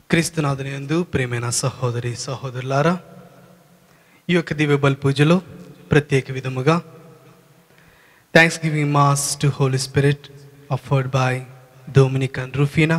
క్రీస్తునాథుని యందు ప్రేమైన సహోదరి సహోదరులారా ఈ యొక్క దివ్యబల్ పూజలో ప్రత్యేక విధముగా thanksgiving mass to holy spirit offered by Dominic and Rufina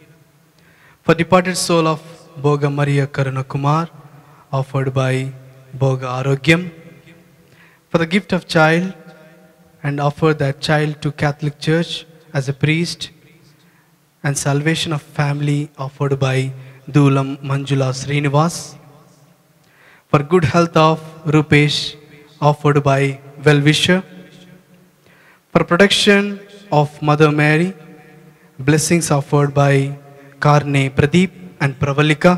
for departed soul of Bhoga Mariya Karuna Kumar offered by Bhoga Arogyam for the gift of child and offer that child to Catholic Church as a priest and salvation of family offered by Dulam Manjula Srinivas. For good health of Rupesh offered by Well-Wisher. For protection of Mother Mary, blessings offered by Karne Pradeep and Pravalika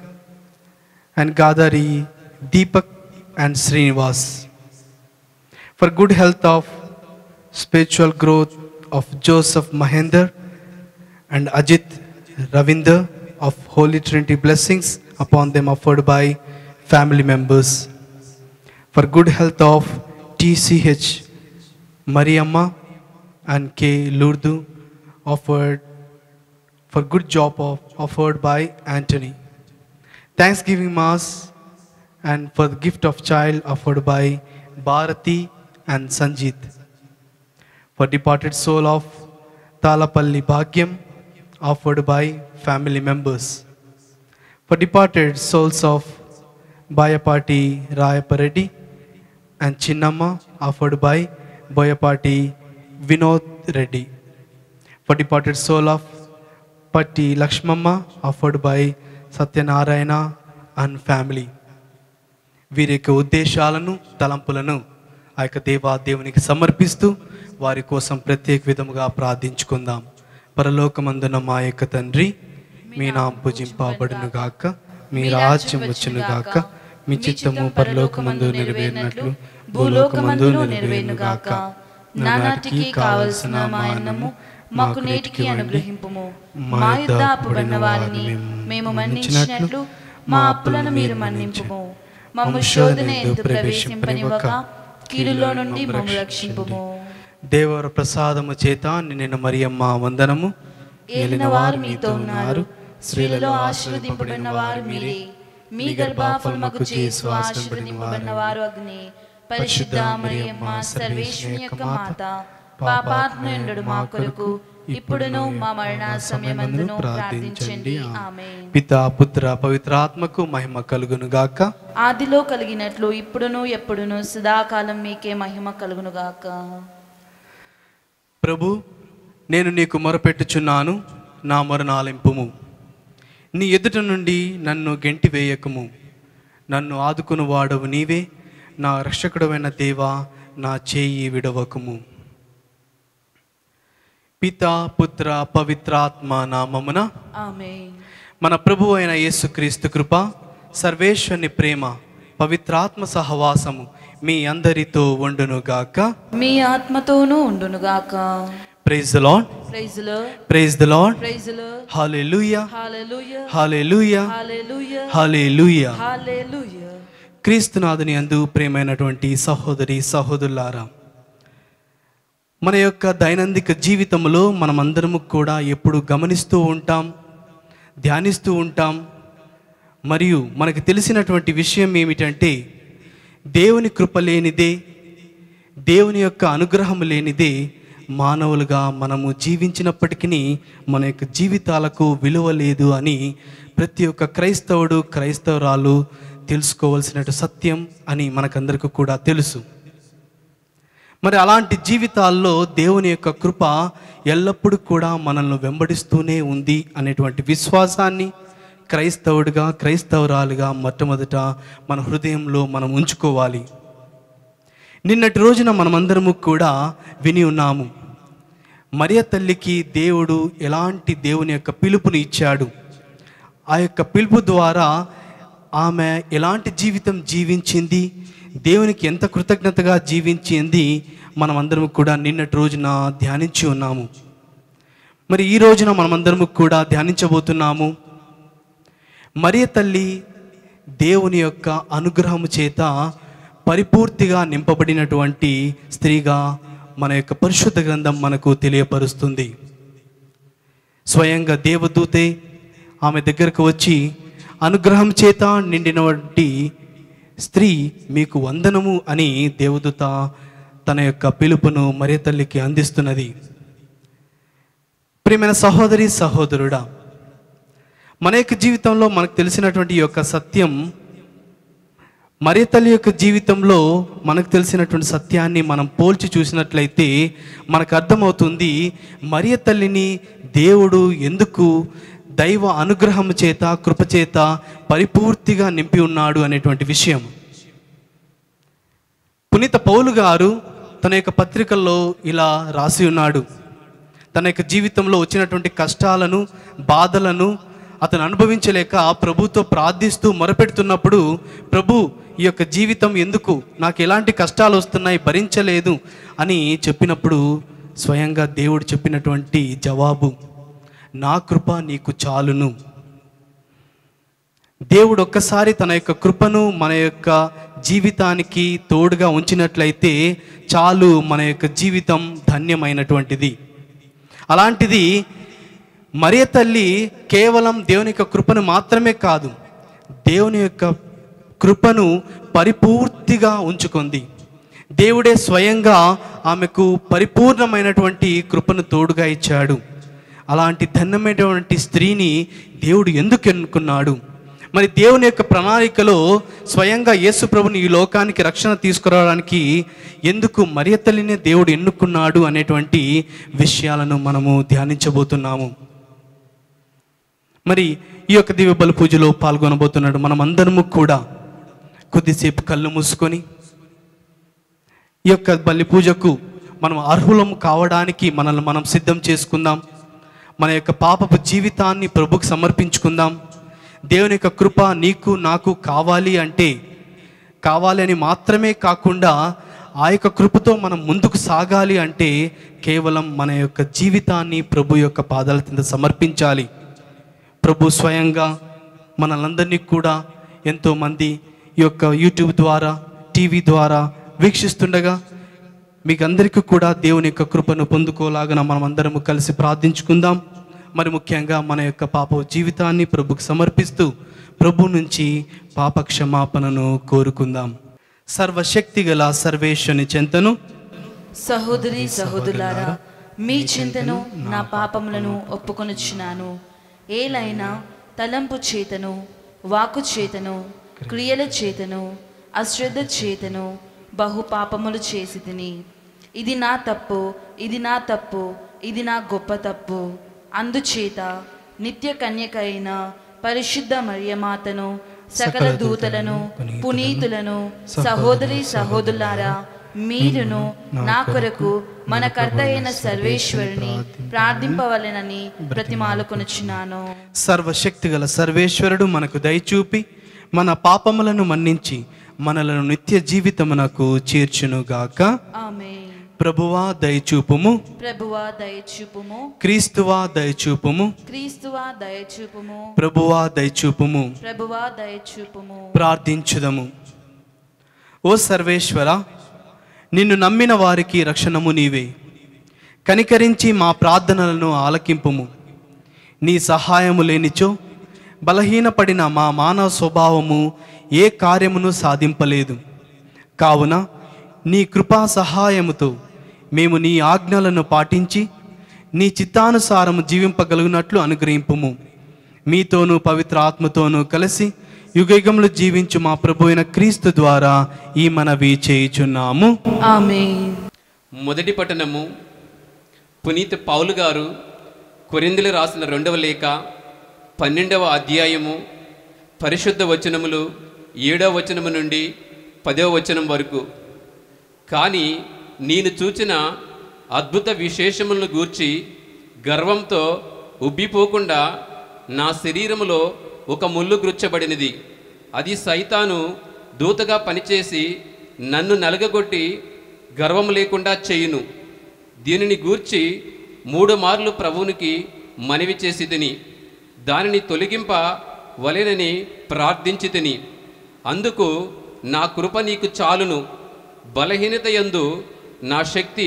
and Gadari Deepak and Srinivas. For good health of spiritual growth of Joseph Mahender and Ajit Ravinder of Holy Trinity blessings upon them offered by family members. For good health of TCH Mariamma and K. Lurdu offered for good job of, offered by Anthony. Thanksgiving Mass and for the gift of child offered by Bharati and Sanjit for departed soul of Talapalli Bhagyam offered by family members. For departed souls of Bayapati Rayapareddy and Chinnamma offered by Boyapati Vinod Reddy. For departed soul of Patti Lakshmamma offered by Satyanarayana and family. వీరి యొక్క ఉద్దేశాలను తలంపులను ఆ యొక్క దేవా దేవునికి సమర్పిస్తూ వారి కోసం ప్రత్యేక విధముగా ప్రార్థించుకుందాం పరలోకమందున మా యొక్క తండ్రి మీ నామ పూజింపబడును గాక మీ రాజ్యం వచ్చును గాక మీ చిత్తము పరలోకమందు నెరవేరినట్లు భూలోకమందు నెరవేరును గాక నానాటికి కావలసిన మా అన్నము మాకు నేటికి అనుగ్రహింపుము మా యుద్ధ అప్పుబడిన వారిని మేము మన్నించినట్లు మా అప్పులను మీరు మన్నింపుము మమ్ము శోధన ఎందు ప్రవేశింపనివ్వక కీడులో నుండి మమ్ము రక్షింపుము దేవర ప్రసాదము చేత నిన్న మరియమ్మ వందనము ఏలిన వారు మీతో ఉన్నారు స్త్రీలలో ఆశీర్వదింపబడిన వారు మీరే మీ గర్భఫలముకు చేసు ఆశీర్వదింపబడిన వారు అగ్ని పరిశుద్ధ మరియమ్మ సర్వేశ్వరి యొక్క మాత పాపాత్మయుండు మా కొరకు ఇప్పుడును మా మరణ సమయమందును ప్రార్థించండి ఆమేన్ పిత పుత్ర పవిత్రాత్మకు మహిమ కలుగును గాక ఆదిలో కలిగినట్లు ఇప్పుడును ఎప్పుడును సదాకాలం మీకే మహిమ కలుగును గాక ప్రభు నేను నీకు మొరపెట్టుచున్నాను నా మొరనాలింపుము నీ ఎదుట నుండి నన్ను గెంటి వేయకము నన్ను ఆదుకుని వాడవు నీవే నా రక్షకుడమైన దేవా నా చేయి విడవకము పిత పుత్ర పవిత్రాత్మ నామమున ఆమేన్ మన ప్రభు అయిన యేసుక్రీస్తు కృప సర్వేశ్వని ప్రేమ పవిత్రాత్మ సహవాసము మీ అందరితో ఉండునుగాక మీ ఆత్మతోనూ ఉండును గాక ప్రైజ్ ద లార్డ్ ప్రైజులో ప్రైజ్ ద లార్డ్ ప్రైజులో hallelujah hallelujah hallelujah hallelujah hallelujah hallelujah క్రీస్తునాథుని అందు ప్రేమైనటువంటి సహోదరి సహోదరులారా మన యొక్క దైనందిక జీవితంలో మనమందరము కూడా ఎప్పుడు గమనిస్తూ ఉంటాం ధ్యానిస్తూ ఉంటాం మరియు మనకు తెలిసినటువంటి విషయం ఏమిటంటే దేవుని కృప లేనిదే దేవుని యొక్క అనుగ్రహం లేనిదే మానవులుగా మనము జీవించినప్పటికీ మన యొక్క జీవితాలకు విలువ లేదు అని ప్రతి ఒక్క క్రైస్తవుడు క్రైస్తవురాలు తెలుసుకోవలసిన సత్యం అని మనకందరికీ కూడా తెలుసు మరి అలాంటి జీవితాల్లో దేవుని యొక్క కృప ఎల్లప్పుడూ కూడా మనల్ని వెంబడిస్తూనే ఉంది అనేటువంటి విశ్వాసాన్ని క్రైస్తవుడిగా క్రైస్తవురాలుగా మొట్టమొదట మన హృదయంలో మనం ఉంచుకోవాలి నిన్నటి రోజున మనమందరము కూడా విని ఉన్నాము మరియ తల్లికి దేవుడు ఎలాంటి దేవుని యొక్క పిలుపుని ఇచ్చాడు ఆ యొక్క పిలుపు ద్వారా ఆమె ఎలాంటి జీవితం జీవించింది దేవునికి ఎంత కృతజ్ఞతగా జీవించింది మనమందరం కూడా నిన్నటి రోజున ధ్యానించి ఉన్నాము మరి ఈ రోజున మనమందరము కూడా ధ్యానించబోతున్నాము మరియ తల్లి దేవుని యొక్క అనుగ్రహము చేత పరిపూర్తిగా నింపబడినటువంటి స్త్రీగా మన యొక్క పరిశుద్ధ గ్రంథం మనకు తెలియపరుస్తుంది స్వయంగా దేవదూతే ఆమె దగ్గరకు వచ్చి అనుగ్రహం చేత నిండినటువంటి స్త్రీ మీకు వందనము అని దేవదూత తన యొక్క పిలుపును మరియ తల్లికి అందిస్తున్నది ప్రియమైన సహోదరి సహోదరుడా మన యొక్క జీవితంలో మనకు తెలిసినటువంటి ఈ యొక్క సత్యం మరియ తల్లి యొక్క జీవితంలో మనకు తెలిసినటువంటి సత్యాన్ని మనం పోల్చి చూసినట్లయితే మనకు అర్థమవుతుంది మరియ తల్లిని దేవుడు ఎందుకు దైవ అనుగ్రహం చేత కృపచేత పరిపూర్తిగా నింపి ఉన్నాడు అనేటువంటి విషయం పునీత పౌలు గారు తన యొక్క పత్రికల్లో ఇలా రాసి ఉన్నాడు తన యొక్క జీవితంలో వచ్చినటువంటి కష్టాలను బాధలను అతను అనుభవించలేక ప్రభుతో ప్రార్థిస్తూ మొరపెడుతున్నప్పుడు ప్రభు ఈ యొక్క జీవితం ఎందుకు నాకు ఎలాంటి కష్టాలు వస్తున్నాయి భరించలేదు అని చెప్పినప్పుడు స్వయంగా దేవుడు చెప్పినటువంటి జవాబు నా కృప నీకు చాలును దేవుడు ఒక్కసారి తన యొక్క కృపను మన యొక్క జీవితానికి తోడుగా ఉంచినట్లయితే చాలు మన యొక్క జీవితం ధన్యమైనటువంటిది అలాంటిది మరియ తల్లి కేవలం దేవుని యొక్క కృపను మాత్రమే కాదు దేవుని యొక్క కృపను పరిపూర్తిగా ఉంచుకుంది దేవుడే స్వయంగా ఆమెకు పరిపూర్ణమైనటువంటి కృపను తోడుగా ఇచ్చాడు అలాంటి ధన్యమైనటువంటి స్త్రీని దేవుడు ఎందుకు ఎన్నుకున్నాడు మరి దేవుని యొక్క ప్రణాళికలో స్వయంగా యేసు ప్రభుని ఈ లోకానికి రక్షణ తీసుకురావడానికి ఎందుకు మరియ తల్లినే దేవుడు ఎన్నుకున్నాడు అనేటువంటి విషయాలను మనము ధ్యానించబోతున్నాము మరి ఈ యొక్క దివ్య బలి పూజలో పాల్గొనబోతున్నాడు మనం అందరము కూడా కొద్దిసేపు కళ్ళు మూసుకొని ఈ యొక్క బలి పూజకు మనం అర్హులం కావడానికి మనల్ని మనం సిద్ధం చేసుకుందాం మన యొక్క పాపపు జీవితాన్ని ప్రభుకు సమర్పించుకుందాం దేవుని యొక్క కృప నీకు నాకు కావాలి అంటే కావాలి అని మాత్రమే కాకుండా ఆ యొక్క కృపతో మనం ముందుకు సాగాలి అంటే కేవలం మన యొక్క జీవితాన్ని ప్రభు యొక్క పాదాల కింద సమర్పించాలి ప్రభు స్వయంగా మనలందరినీ కూడా ఎంతోమంది ఈ యొక్క యూట్యూబ్ ద్వారా టీవీ ద్వారా వీక్షిస్తుండగా మీకు అందరికీ కూడా దేవుని యొక్క కృపను పొందుకోలాగన మనం అందరము కలిసి ప్రార్థించుకుందాం మరి ముఖ్యంగా మన యొక్క పాప జీవితాన్ని ప్రభుకు సమర్పిస్తూ ప్రభు నుంచి పాప క్షమాపణను కోరుకుందాం సర్వశక్తి గల సర్వేశ్వని చెంతను సహోదరి సహోదరులారా మీ చింతను నా పాపములను ఒప్పుకొనుచున్నాను ఏలైనా తలంపు చేతను వాకు చేతను క్రియల చేతను అశ్రద్ధ చేతను బహు పాపములు చేసి తిని ఇది నా తప్పు ఇది నా తప్పు ఇది నా గొప్ప తప్పు అందుచేత నిత్య కన్యక అయిన పరిశుద్ధ మరియమాతను సకల దూతలను పునీతులను సహోదరి సహోదరులారా మీరును నా కొరకు మన కర్త అయిన సర్వేశ్వరుని ప్రార్థింపవలెనని ప్రతిమాలకొనుచున్నాను సర్వశక్తి గల సర్వేశ్వరుడు మనకు దయచూపి మన పాపములను మన్నించి మనలను నిత్య జీవితమునకు చేర్చునుగాక ఆమె ప్రభువా దయచూపుము ప్రభువా దయచూపుము క్రీస్తువా దయచూపుము క్రీస్తువా దయచూపుము ప్రభువా దయచూపుము ప్రభువా దయచూపుము ప్రార్థించుదము ఓ సర్వేశ్వర నిన్ను నమ్మిన వారికి రక్షణము నీవే కనికరించి మా ప్రార్థనలను ఆలకింపుము నీ సహాయము లేనిచో బలహీనపడిన మా మానవ స్వభావము ఏ కార్యమును సాధింపలేదు కావున నీ కృపా సహాయముతో మేము నీ ఆజ్ఞలను పాటించి నీ చిత్తానుసారము జీవింపగలిగినట్లు అనుగ్రహింపుము మీతోనూ పవిత్ర ఆత్మతోనూ కలిసి యుగయుగములు జీవించు మా ప్రభు అయిన క్రీస్తు ద్వారా ఈ మనవి చేయుచున్నాము ఆమె మొదటి పట్టణము పునీత్ పౌలు గారు కొరిందులు రాసిన రెండవ లేఖ పన్నెండవ అధ్యాయము పరిశుద్ధ వచనములు ఏడవ వచనము నుండి పదవ వచనం వరకు కానీ నేను చూచిన అద్భుత విశేషములను గూర్చి గర్వంతో ఉబ్బిపోకుండా నా శరీరములో ఒక ముళ్ళు గుచ్చబడినది అది సైతాను దూతగా పనిచేసి నన్ను నలగగొట్టి గర్వం లేకుండా చేయును దీనిని గూర్చి మూడు మార్లు ప్రభువునికి మనవి చేసి తిని దానిని తొలగింప వలెనని ప్రార్థించి తిని అందుకు నా కృప నీకు చాలును బలహీనత యందు నా శక్తి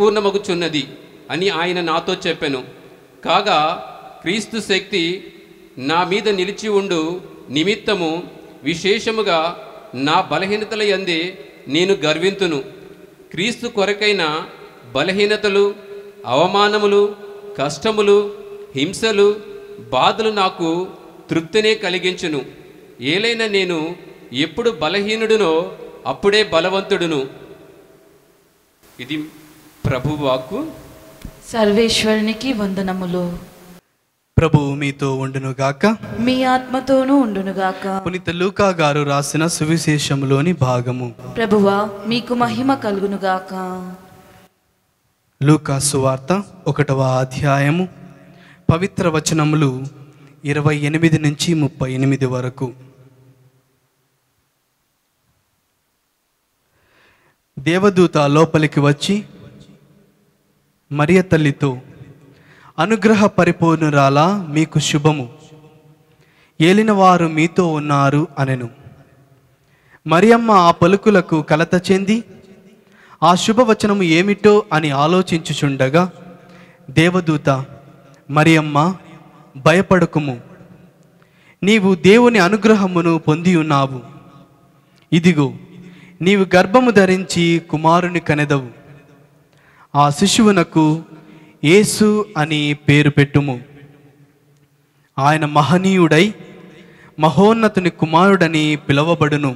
పరిపూర్ణమగుచున్నది అని ఆయన నాతో చెప్పెను కాగా క్రీస్తు శక్తి నా మీద నిలిచి ఉండు నిమిత్తము విశేషముగా నా బలహీనతల యందే నేను గర్వింతును క్రీస్తు కొరకైన బలహీనతలు అవమానములు కష్టములు హింసలు బాధలు నాకు తృప్తినే కలిగించును ఏలైనా నేను ఎప్పుడు బలహీనుడునో అప్పుడే బలవంతుడును ఇది ప్రభు వాక్కు సర్వేశ్వరునికి వందనములు ప్రభువు మీతో ఉండునుగాక మీ ఆత్మతోనూ ఉండునుగాక పునీత లూకా గారు రాసిన సువిశేషంలోని భాగము ప్రభువా మీకు మహిమ కలుగునుగాక లూకా సువార్త ఒకటవ అధ్యాయము పవిత్ర వచనములు ఇరవై ఎనిమిది నుంచి ముప్పై ఎనిమిది వరకు దేవదూత లోపలికి వచ్చి మరియ తల్లితో అనుగ్రహ పరిపూర్ణురాలా మీకు శుభము ఏలిన వారు మీతో ఉన్నారు అనెను మరియమ్మ ఆ పలుకులకు కలత చెంది ఆ శుభవచనము ఏమిటో అని ఆలోచించుచుండగా దేవదూత మరియమ్మ భయపడకుము నీవు దేవుని అనుగ్రహమును పొంది ఉన్నావు ఇదిగో నీవు గర్భము ధరించి కుమారుని కనెదవు ఆ శిశువునకు యేసు అని పేరు పెట్టుము ఆయన మహనీయుడై మహోన్నతుని కుమారుడని పిలువబడును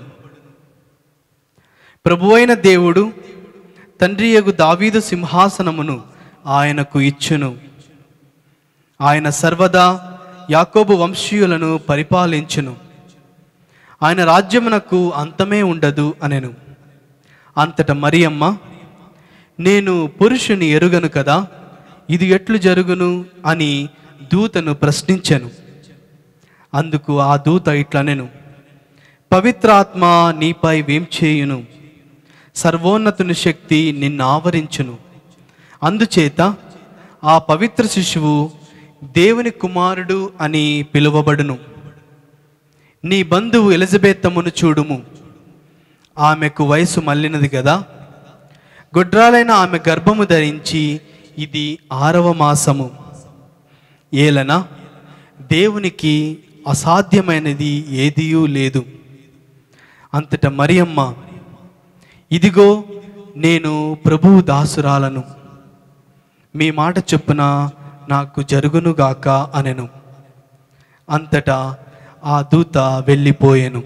ప్రభువైన దేవుడు తండ్రియగు దావీదు సింహాసనమును ఆయనకు ఇచ్చును ఆయన సర్వదా యాకోబు వంశీయులను పరిపాలించును ఆయన రాజ్యమునకు అంతమే ఉండదు అనెను అంతట మరియమ్మ నేను పురుషుని ఎరుగను కదా ఇది ఎట్లు జరుగును అని దూతను ప్రశ్నించెను అందుకు ఆ దూత ఇట్లనెను పవిత్రాత్మ నీపై వేంచేయును సర్వోన్నతుని శక్తి నిన్ను ఆవరించును అందుచేత ఆ పవిత్ర శిశువు దేవుని కుమారుడు అని పిలువబడును నీ బంధువు ఎలిజబెత్తమును చూడుము ఆమెకు వయసు మళ్ళినది కదా గొడ్రాలైన ఆమె గర్భము ధరించి ఇది ఆరవ మాసము ఏలన దేవునికి అసాధ్యమైనది ఏదియూ లేదు అంతట మరియమ్మ ఇదిగో నేను ప్రభువు దాసురాలను మీ మాట చొప్పున నాకు జరుగునుగాక అనెను అంతటా ఆ దూత వెళ్ళిపోయెను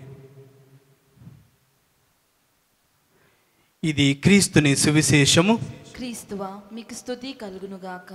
ఇది క్రీస్తుని సువిశేషము క్రీస్తువా మీకు స్తుతి కలుగునుగాక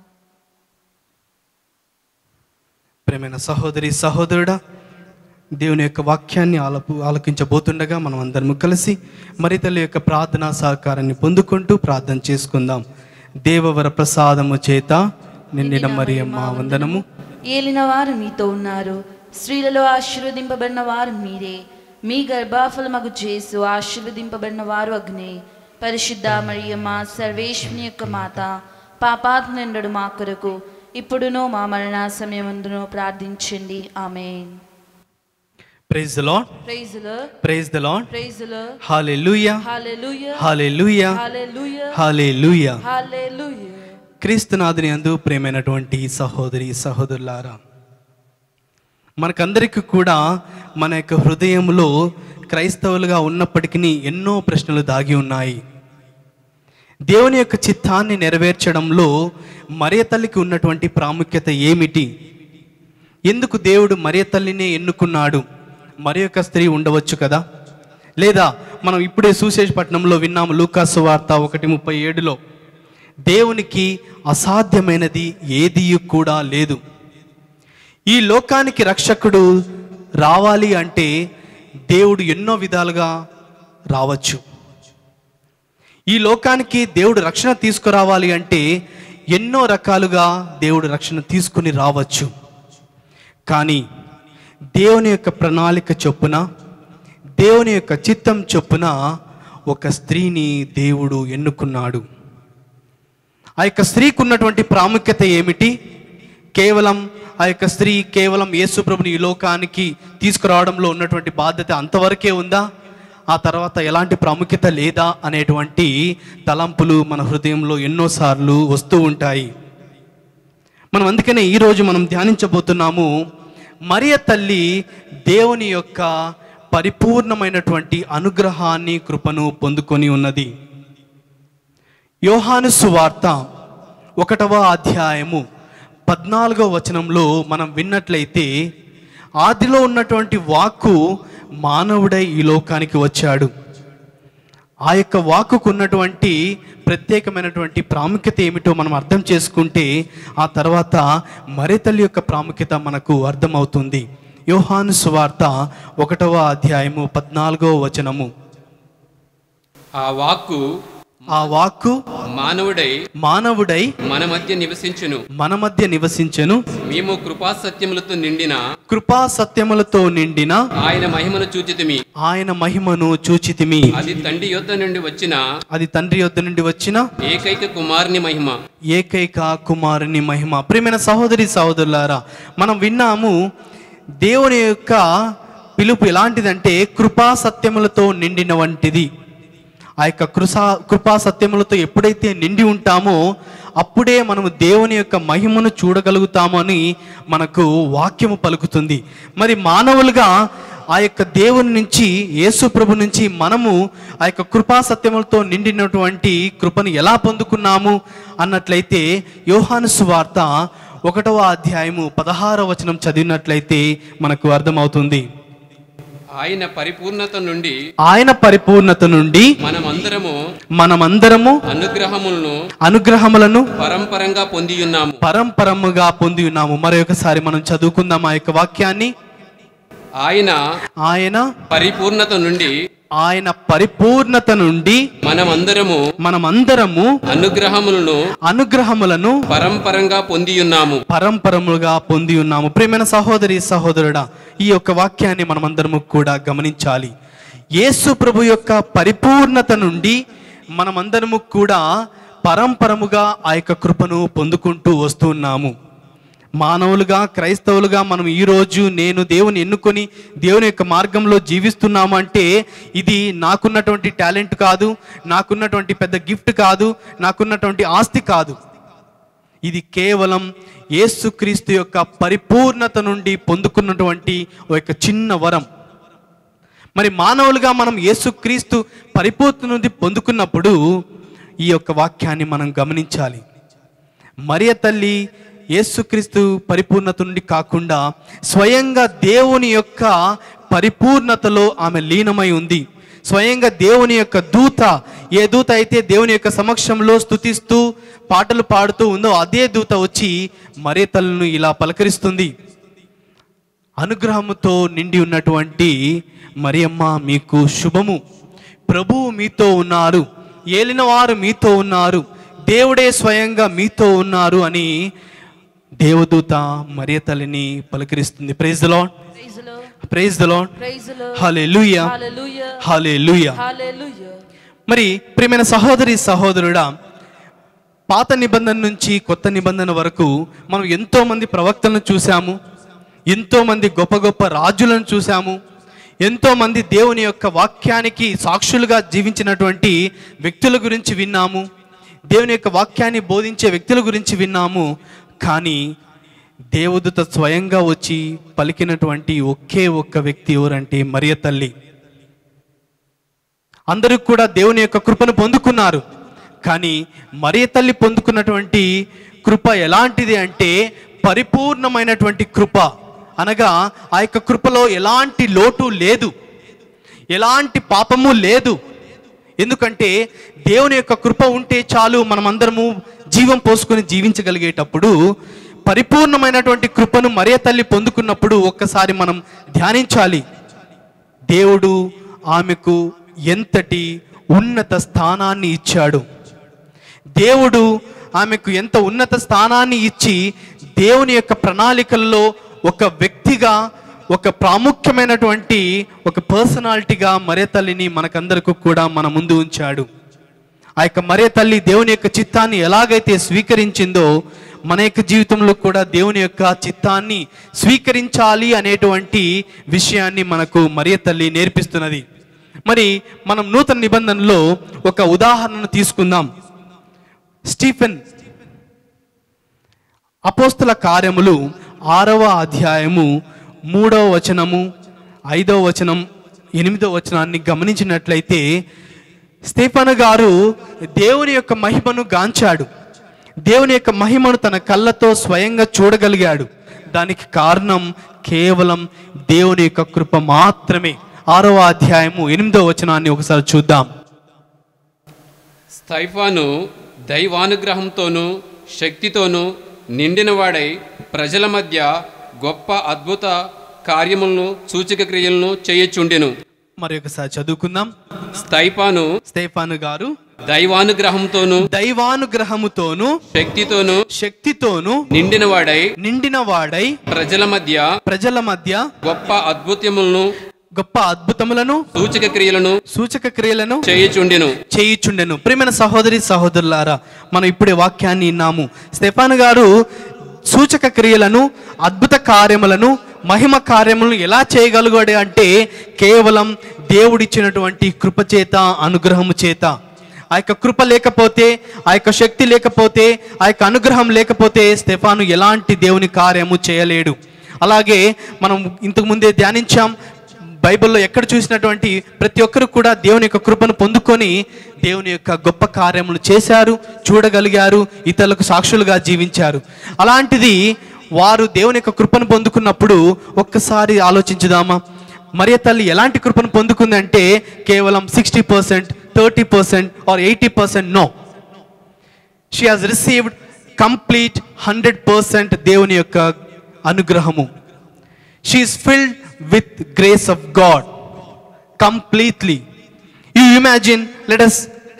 ప్రేమైన సహోదరి సహోదరుడా దేవుని యొక్క వాక్యాన్ని ఆలపు ఆలకించబోతుండగా మనం అందరము కలిసి మరి తల్లి యొక్క ప్రార్థనా సహకారాన్ని పొందుకుంటూ ప్రార్థన చేసుకుందాం దేవవర ప్రసాదము చేత నిండిన మరియమ్మ వందనము ఏలిన వారు మీతో ఉన్నారు స్త్రీలలో ఆశీర్వదింపబడిన వారు మీరే మీ గర్భాఫలమగు చేసు ఆశీర్వదింపబడిన వారు అగ్నే పరిశుద్ధ మరియమ్మ సర్వేశ్వని యొక్క మాత పాపాత్మ నిండడు మా కొరకు ఇప్పుడునో మా మరణ సమయమందును ప్రార్థించండి ఆమెన్ ప్రైజ్ ద లార్డ్ ప్రైజులు ప్రైజ్ ద లార్డ్ ప్రైజులు hallelujah hallelujah hallelujah hallelujah hallelujah hallelujah క్రీస్తునాథుని అందు ప్రేమైనటువంటి సహోదరి సహోదరులారా మనకందరికీ కూడా మన యొక్క హృదయంలో క్రైస్తవులుగా ఉన్నప్పటికీ ఎన్నో ప్రశ్నలు దాగి ఉన్నాయి దేవుని యొక్క చిత్తాన్ని నెరవేర్చడంలో మరియ తల్లికి ఉన్నటువంటి ప్రాముఖ్యత ఏమిటి ఎందుకు దేవుడు మరియ తల్లినే ఎన్నుకున్నాడు మరి యొక్క స్త్రీ ఉండవచ్చు కదా లేదా మనం ఇప్పుడే సుశేషపట్నంలో విన్నాము లూకాసు వార్త ఒకటి ముప్పై ఏడులో దేవునికి అసాధ్యమైనది ఏది కూడా లేదు ఈ లోకానికి రక్షకుడు రావాలి అంటే దేవుడు ఎన్నో విధాలుగా రావచ్చు ఈ లోకానికి దేవుడు రక్షణ తీసుకురావాలి అంటే ఎన్నో రకాలుగా దేవుడు రక్షణ తీసుకుని రావచ్చు కానీ దేవుని యొక్క ప్రణాళిక చొప్పున దేవుని యొక్క చిత్తం చొప్పున ఒక స్త్రీని దేవుడు ఎన్నుకున్నాడు ఆ యొక్క స్త్రీకి ఉన్నటువంటి ప్రాముఖ్యత ఏమిటి కేవలం ఆ యొక్క స్త్రీ కేవలం యేసుప్రభుని ఈ లోకానికి తీసుకురావడంలో ఉన్నటువంటి బాధ్యత అంతవరకే ఉందా ఆ తర్వాత ఎలాంటి ప్రాముఖ్యత లేదా అనేటువంటి తలంపులు మన హృదయంలో ఎన్నోసార్లు వస్తూ ఉంటాయి మనం అందుకనే ఈరోజు మనం ధ్యానించబోతున్నాము మరియ తల్లి దేవుని యొక్క పరిపూర్ణమైనటువంటి అనుగ్రహాన్ని కృపను పొందుకొని ఉన్నది యోహాను సువార్త ఒకటవ అధ్యాయము పద్నాలుగవ వచనంలో మనం విన్నట్లయితే ఆదిలో ఉన్నటువంటి వాక్కు మానవుడై ఈ లోకానికి వచ్చాడు ఆ యొక్క వాక్కుకు ఉన్నటువంటి ప్రత్యేకమైనటువంటి ప్రాముఖ్యత ఏమిటో మనం అర్థం చేసుకుంటే ఆ తర్వాత మరే తల్లి యొక్క ప్రాముఖ్యత మనకు అర్థమవుతుంది యోహాను సువార్త ఒకటవ అధ్యాయము పద్నాలుగవ వచనము ఆ వాక్కు ఆ వాక్కు మానవుడై మానవుడై మన మధ్య నివసించును మన మధ్య నివసించెను మేము కృపా సత్యములతో నిండిన కృపా సత్యములతో నిండిన ఆయన మహిమను చూచితిమి ఆయన మహిమను చూచితిమి అది తండ్రి యొద్ద నుండి వచ్చిన అది తండ్రి యొద్ద నుండి వచ్చిన ఏకైక కుమారుని మహిమ ఏకైక కుమారుని మహిమ ప్రియమైన సహోదరి సహోదరులారా మనం విన్నాము దేవుని యొక్క పిలుపు ఎలాంటిదంటే కృపా సత్యములతో నిండిన వంటిది ఆ యొక్క కృషా కృపా సత్యములతో ఎప్పుడైతే నిండి ఉంటామో అప్పుడే మనము దేవుని యొక్క మహిమను చూడగలుగుతాము అని మనకు వాక్యము పలుకుతుంది మరి మానవులుగా ఆ యొక్క దేవుని నుంచి యేసు ప్రభు నుంచి మనము ఆ యొక్క కృపా సత్యములతో నిండినటువంటి కృపను ఎలా పొందుకున్నాము అన్నట్లయితే యోహాను సువార్త ఒకటవ అధ్యాయము పదహారవ వచనం చదివినట్లయితే మనకు అర్థమవుతుంది ఆయన పరిపూర్ణత నుండి ఆయన పరిపూర్ణత నుండి మనమందరము మనమందరము అనుగ్రహములను అనుగ్రహములను పరంపరంగా పొందియున్నాము పరంపరముగా పొంది ఉన్నాము మరొకసారి మనం చదువుకుందాం ఆ యొక్క వాక్యాన్ని ఆయన ఆయన పరిపూర్ణత నుండి ఆయన పరిపూర్ణత నుండి మనమందరము మనమందరము అనుగ్రహములను అనుగ్రహములను పరంపరంగా పొందియున్నాము పరంపరములుగా పొంది ఉన్నాము ప్రియమైన సహోదరి సహోదరుడా ఈ యొక్క వాక్యాన్ని మనమందరము కూడా గమనించాలి యేసు ప్రభు యొక్క పరిపూర్ణత నుండి మనమందరము కూడా పరంపరముగా ఆ యొక్క కృపను పొందుకుంటూ వస్తున్నాము మానవులుగా క్రైస్తవులుగా మనం ఈరోజు నేను దేవుని ఎన్నుకొని దేవుని యొక్క మార్గంలో జీవిస్తున్నాము అంటే ఇది నాకున్నటువంటి టాలెంట్ కాదు నాకున్నటువంటి పెద్ద గిఫ్ట్ కాదు నాకున్నటువంటి ఆస్తి కాదు ఇది కేవలం యేసుక్రీస్తు యొక్క పరిపూర్ణత నుండి పొందుకున్నటువంటి ఒక యొక్క చిన్న వరం మరి మానవులుగా మనం యేసుక్రీస్తు పరిపూర్ణ నుండి పొందుకున్నప్పుడు ఈ యొక్క వాక్యాన్ని మనం గమనించాలి మరియ తల్లి యేసుక్రీస్తు పరిపూర్ణత నుండి కాకుండా స్వయంగా దేవుని యొక్క పరిపూర్ణతలో ఆమె లీనమై ఉంది స్వయంగా దేవుని యొక్క దూత ఏ దూత అయితే దేవుని యొక్క సమక్షంలో స్తుతిస్తూ పాటలు పాడుతూ ఉందో అదే దూత వచ్చి మరే తల్లిను ఇలా పలకరిస్తుంది అనుగ్రహముతో నిండి ఉన్నటువంటి మరియమ్మ మీకు శుభము ప్రభువు మీతో ఉన్నారు ఏలినవారు మీతో ఉన్నారు దేవుడే స్వయంగా మీతో ఉన్నారు అని దేవదూత మరియ తల్లిని పలకరిస్తుంది praise the lord Praise the Lord. Praise the lord Praise the Lord. Hallelujah Hallelujah. Hallelujah Hallelujah. మరి ప్రియమైన సహోదరి సహోదరుడా పాత నిబంధన నుంచి కొత్త నిబంధన వరకు మనం ఎంతో మంది ప్రవక్తలను చూసాము ఎంతో మంది గొప్ప గొప్ప రాజులను చూసాము ఎంతో మంది దేవుని యొక్క వాక్యానికి సాక్షులుగా జీవించినటువంటి వ్యక్తుల గురించి విన్నాము దేవుని యొక్క వాక్యాన్ని బోధించే వ్యక్తుల గురించి విన్నాము కానీ దేవదూత స్వయంగా వచ్చి పలికినటువంటి ఒకే ఒక్క వ్యక్తి ఎవరంటే మరియ తల్లి అందరూ కూడా దేవుని యొక్క కృపను పొందుకున్నారు కానీ మరియ తల్లి పొందుకున్నటువంటి కృప ఎలాంటిది అంటే పరిపూర్ణమైనటువంటి కృప అనగా ఆ యొక్క కృపలో ఎలాంటి లోటు లేదు ఎలాంటి పాపము లేదు ఎందుకంటే దేవుని యొక్క కృప ఉంటే చాలు మనమందరము జీవం పోసుకొని జీవించగలిగేటప్పుడు పరిపూర్ణమైనటువంటి కృపను మరియ తల్లి పొందుకున్నప్పుడు ఒక్కసారి మనం ధ్యానించాలి దేవుడు ఆమెకు ఎంతటి ఉన్నత స్థానాన్ని ఇచ్చాడు దేవుడు ఆమెకు ఎంత ఉన్నత స్థానాన్ని ఇచ్చి దేవుని యొక్క ప్రణాళికల్లో ఒక వ్యక్తిగా ఒక ప్రాముఖ్యమైనటువంటి ఒక పర్సనాలిటీగా మరే తల్లిని మనకందరికి కూడా మన ముందు ఉంచాడు ఆ యొక్క మరే తల్లి దేవుని యొక్క చిత్తాన్ని ఎలాగైతే స్వీకరించిందో మన యొక్క జీవితంలో కూడా దేవుని యొక్క చిత్తాన్ని స్వీకరించాలి అనేటువంటి విషయాన్ని మనకు మరియ తల్లి నేర్పిస్తున్నది మరి మనం నూతన నిబంధనలో ఒక ఉదాహరణను తీసుకుందాం స్టీఫెన్ అపోస్తుల కార్యములు ఆరవ అధ్యాయము మూడవ వచనము ఐదవ వచనం ఎనిమిదవ వచనాన్ని గమనించినట్లయితే స్టేఫాను గారు దేవుని యొక్క మహిమను గాంచాడు దేవుని యొక్క మహిమను తన కళ్ళతో స్వయంగా చూడగలిగాడు దానికి కారణం కేవలం దేవుని యొక్క కృప మాత్రమే ఆరవ అధ్యాయము ఎనిమిదవ వచనాన్ని ఒకసారి చూద్దాం స్తైఫాను దైవానుగ్రహంతోనూ శక్తితోనూ నిండినవాడై ప్రజల మధ్య గొప్ప అద్భుత కార్యములను సూచక క్రియలను చేయచుండెను మరి ఒకసారి చదువుకుందాం స్తైఫాను స్టేఫాను గారు దైవానుగ్రహంతోనూ దైవానుగ్రహముతోను శక్తితోనూ శక్తితోను నిండినవాడై నిండిన వాడై ప్రజల మధ్య ప్రజల మధ్య గొప్ప అద్భుతములను గొప్ప అద్భుతములను సూచక క్రియలను సూచక క్రియలను చేయుచుండెను చేయుచుండెను ప్రియమైన సహోదరి సహోదరులారా మనం ఇప్పుడే వాక్యాన్ని విన్నాము స్టెఫాన్ గారు సూచక క్రియలను అద్భుత కార్యములను మహిమ కార్యములను ఎలా చేయగలిగాడు అంటే కేవలం దేవుడిచ్చినటువంటి కృప చేత అనుగ్రహము చేత ఆ యొక్క కృప లేకపోతే ఆ యొక్క శక్తి లేకపోతే ఆ యొక్క అనుగ్రహం లేకపోతే స్టెఫాను ఎలాంటి దేవుని కార్యము చేయలేడు అలాగే మనం ఇంతకు ముందే ధ్యానించాం బైబిల్లో ఎక్కడ చూసినటువంటి ప్రతి ఒక్కరు కూడా దేవుని యొక్క కృపను పొందుకొని దేవుని యొక్క గొప్ప కార్యములు చేశారు చూడగలిగారు ఇతరులకు సాక్షులుగా జీవించారు అలాంటిది వారు దేవుని యొక్క కృపను పొందుకున్నప్పుడు ఒక్కసారి ఆలోచించుదామా మరియ తల్లి ఎలాంటి కృపను పొందుకుందంటే కేవలం sixty percent thirty percent or eighty percent no she has received complete hundred percent దేవుని యొక్క అనుగ్రహము she is filled with grace of God completely you imagine let us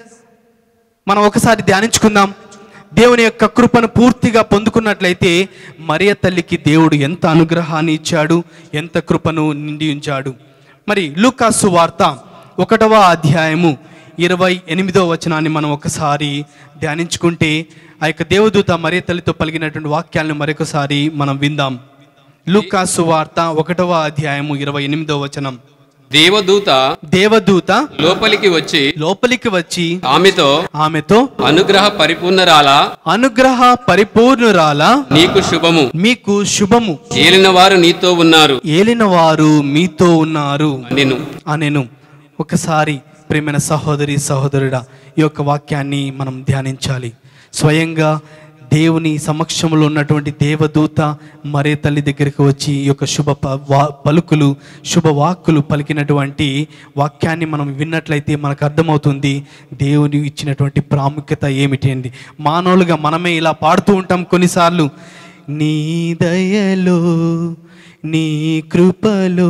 మనం ఒకసారి ధ్యానించుకుందాం దేవుని యొక్క కృపను పూర్తిగా పొందుకున్నట్లయితే మరియ తల్లికి దేవుడు ఎంత అనుగ్రహాన్ని ఇచ్చాడు ఎంత కృపను నిండి ఉంచాడు మరి లూకాసు వార్త ఒకటవ అధ్యాయము ఇరవై ఎనిమిదవ వచనాన్ని మనం ఒకసారి ధ్యానించుకుంటే ఆ యొక్క దేవదూత మరియ తల్లితో పలికినటువంటి వాక్యాలను మరొకసారి మనం విందాం లూకాసు వార్త ఒకటవ అధ్యాయము ఇరవై ఎనిమిదవ వచనం దేవదూత దేవదూత లోపలికి వచ్చి లోపలికి వచ్చి ఆమెతో ఆమెతో అనుగ్రహ పరిపూర్ణరాలా అనుగ్రహ పరిపూర్ణురాల నీకు శుభము మీకు శుభము ఏలిన వారు నీతో ఉన్నారు ఏలిన వారు మీతో ఉన్నారు నేను అనెను ఒకసారి ప్రేమైన సహోదరి సహోదరుడా ఈ యొక్క వాక్యాన్ని మనం ధ్యానించాలి స్వయంగా దేవుని సమక్షంలో ఉన్నటువంటి దేవదూత మరే తల్లి దగ్గరికి వచ్చి ఈ యొక్క శుభ ప- వా- పలుకులు శుభవాక్కులు పలికినటువంటి వాక్యాన్ని మనం విన్నట్లయితే మనకు అర్థమవుతుంది దేవుని ఇచ్చినటువంటి ప్రాముఖ్యత ఏమిటి అండి మానవులుగా మనమే ఇలా పాడుతూ ఉంటాం కొన్నిసార్లు నీ దయలో నీ కృపలో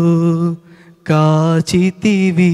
కాచితివి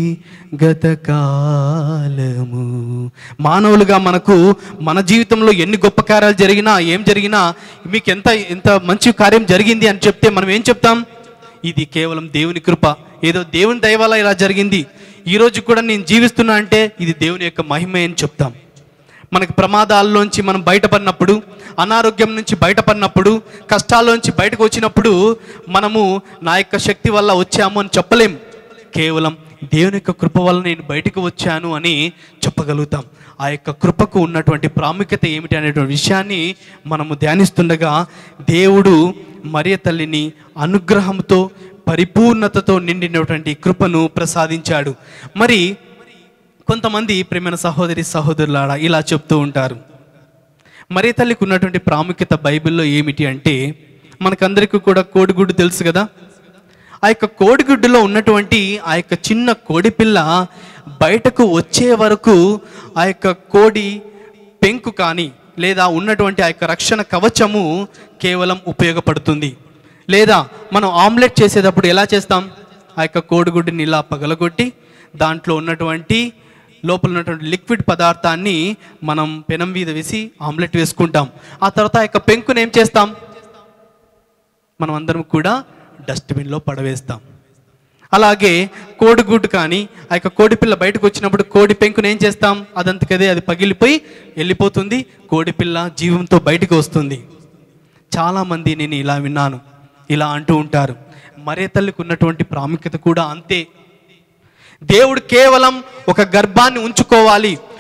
గతకాలము మానవులుగా మనకు మన జీవితంలో ఎన్ని గొప్ప కార్యాలు జరిగినా ఏం జరిగినా మీకు ఎంత ఎంత మంచి కార్యం జరిగింది అని చెప్తే మనం ఏం చెప్తాం ఇది కేవలం దేవుని కృప ఏదో దేవుని దయ వల్ల ఇలా జరిగింది ఈ రోజు కూడా నేను జీవిస్తున్నా అంటే ఇది దేవుని యొక్క మహిమే అని చెప్తాం మనకి ప్రమాదాల్లోంచి మనం బయటపడినప్పుడు అనారోగ్యం నుంచి బయటపడినప్పుడు కష్టాల్లోంచి బయటకు వచ్చినప్పుడు మనము నా యొక్క శక్తి వల్ల వచ్చాము అని చెప్పలేం కేవలం దేవుని యొక్క కృప వల్ల నేను బయటకు వచ్చాను అని చెప్పగలుగుతాం ఆ యొక్క కృపకు ఉన్నటువంటి ప్రాముఖ్యత ఏమిటి అనేటువంటి విషయాన్ని మనము ధ్యానిస్తుండగా దేవుడు మరియ తల్లిని అనుగ్రహంతో పరిపూర్ణతతో నిండినటువంటి కృపను ప్రసాదించాడు మరి కొంతమంది ప్రేమైన సహోదరి సహోదరులారా ఇలా చెప్తూ ఉంటారు మరి తల్లికి ఉన్నటువంటి ప్రాముఖ్యత బైబిల్లో ఏమిటి అంటే మనకందరికీ కూడా కోడిగుడ్డు తెలుసు కదా ఆ యొక్క కోడిగుడ్డులో ఉన్నటువంటి ఆ యొక్క చిన్న కోడిపిల్ల బయటకు వచ్చే వరకు ఆ యొక్క కోడి పెంకు కానీ లేదా ఉన్నటువంటి ఆ యొక్క రక్షణ కవచము కేవలం ఉపయోగపడుతుంది లేదా మనం ఆమ్లెట్ చేసేటప్పుడు ఎలా చేస్తాం ఆ యొక్క కోడిగుడ్డుని ఇలా పగలగొట్టి దాంట్లో ఉన్నటువంటి లోపల ఉన్నటువంటి లిక్విడ్ పదార్థాన్ని మనం పెనం మీద వేసి ఆమ్లెట్ వేసుకుంటాం ఆ తర్వాత ఆ యొక్క పెంకుని ఏం చేస్తాం మనం అందరం కూడా డస్ట్బిన్లో పడవేస్తాం అలాగే కోడిగుడ్డు కానీ ఆ యొక్క కోడిపిల్ల బయటకు వచ్చినప్పుడు కోడి పెంకుని ఏం చేస్తాం అదంతకదే అది పగిలిపోయి వెళ్ళిపోతుంది కోడిపిల్ల జీవంతో బయటకు వస్తుంది చాలామంది నేను ఇలా విన్నాను ఇలా అంటూ ఉంటారు మరే తల్లికి ఉన్నటువంటి ప్రాముఖ్యత కూడా అంతే దేవుడు కేవలం ఒక గర్భాన్ని ఉంచుకోవాలి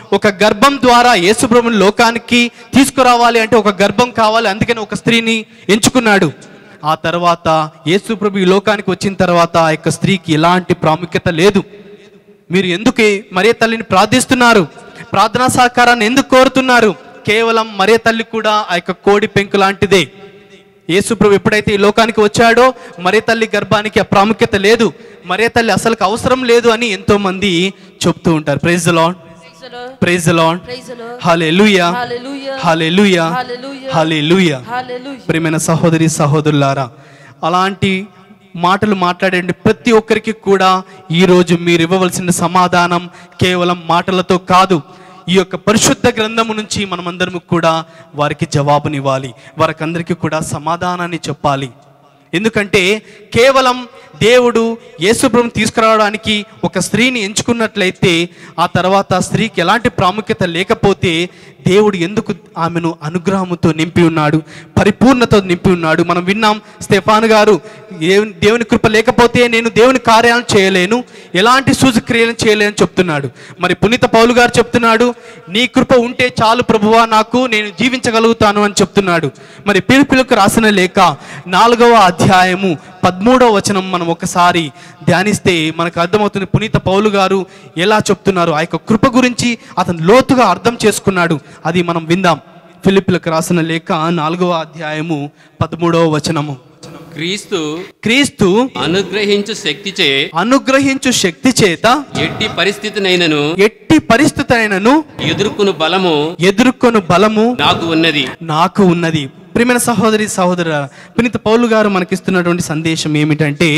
ఒక గర్భం ద్వారా యేసుప్రభుని లోకానికి తీసుకురావాలి అంటే ఒక గర్భం కావాలి అందుకని ఒక స్త్రీని ఎంచుకున్నాడు ఆ తర్వాత యేసుప్రభు ఈ లోకానికి వచ్చిన తర్వాత ఆ యొక్క స్త్రీకి ఎలాంటి ప్రాముఖ్యత లేదు మీరు ఎందుకు మరే తల్లిని ప్రార్థిస్తున్నారు ప్రార్థనా సహకారాన్ని ఎందుకు కోరుతున్నారు కేవలం మరే తల్లి కూడా ఆ యొక్క కోడి పెంకు లాంటిదే యేసుప్రభు ఎప్పుడైతే ఈ లోకానికి వచ్చాడో మరే తల్లి గర్భానికి ఆ ప్రాముఖ్యత లేదు మరే తల్లి అసలుకి అవసరం లేదు అని ఎంతో మంది చెప్తూ ఉంటారు praise lord Praise the Lord. Praise lord Praise the Lord. Hallelujah Hallelujah. Hallelujah Hallelujah. Hallelujah Hallelujah. ప్రియమైన సహోదరి సహోదరులారా అలాంటి మాటలు మాట్లాడండి ప్రతి ఒక్కరికి కూడా ఈరోజు మీరు ఇవ్వవలసిన సమాధానం కేవలం మాటలతో కాదు ఈ యొక్క పరిశుద్ధ గ్రంథము నుంచి మనమందరము కూడా వారికి జవాబునివ్వాలి వారికి అందరికీ కూడా సమాధానాన్ని చెప్పాలి ఎందుకంటే కేవలం దేవుడు యేసుప్రభుని తీసుకురావడానికి ఒక స్త్రీని ఎంచుకున్నట్లయితే ఆ తర్వాత ఆ స్త్రీకి ఎలాంటి ప్రాముఖ్యత లేకపోతే దేవుడు ఎందుకు ఆమెను అనుగ్రహముతో నింపి ఉన్నాడు పరిపూర్ణతో నింపి ఉన్నాడు మనం విన్నాం స్టెఫాన్ గారు దేవుని దేవుని కృప లేకపోతే నేను దేవుని కార్యాలను చేయలేను ఎలాంటి సూచక్రియలను చేయలేను చెప్తున్నాడు మరి పునీత పౌలు గారు చెప్తున్నాడు నీ కృప ఉంటే చాలు ప్రభువా నాకు నేను జీవించగలుగుతాను అని చెప్తున్నాడు మరి పిలుపులకు రాసిన లేఖ నాలుగవ అధ్యాయము పదమూడవ వచనం మనం ఒకసారి ధ్యానిస్తే మనకు అర్థమవుతుంది పునీత పౌలు గారు ఎలా చెప్తున్నారు ఆ యొక్క కృప గురించి అతను లోతుగా అర్థం చేసుకున్నాడు అది మనం విందాం ఫిలిపిలకు రాసిన లేఖ నాలుగవ అధ్యాయము పదమూడవ వచనము క్రీస్తు క్రీస్తు అనుగ్రహించు శక్తిచే అనుగ్రహించు శక్తి చేత ఎట్టి పరిస్థితినైనను ఎట్టి పరిస్థితి అయినను ఎదుర్కొను బలము ఎదుర్కొను బలము నాకు ఉన్నది నాకు ఉన్నది ప్రియమైన సహోదరి సహోదరు పునీత పౌలు గారు మనకిస్తున్నటువంటి సందేశం ఏమిటంటే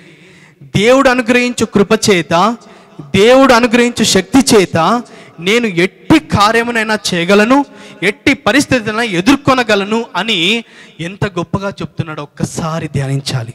దేవుడు అనుగ్రహించు కృప చేత దేవుడు అనుగ్రహించు శక్తి చేత నేను ఎట్టి కార్యమునైనా చేయగలను ఎట్టి పరిస్థితులైనా ఎదుర్కొనగలను అని ఎంత గొప్పగా చెప్తున్నాడో ఒక్కసారి ధ్యానించాలి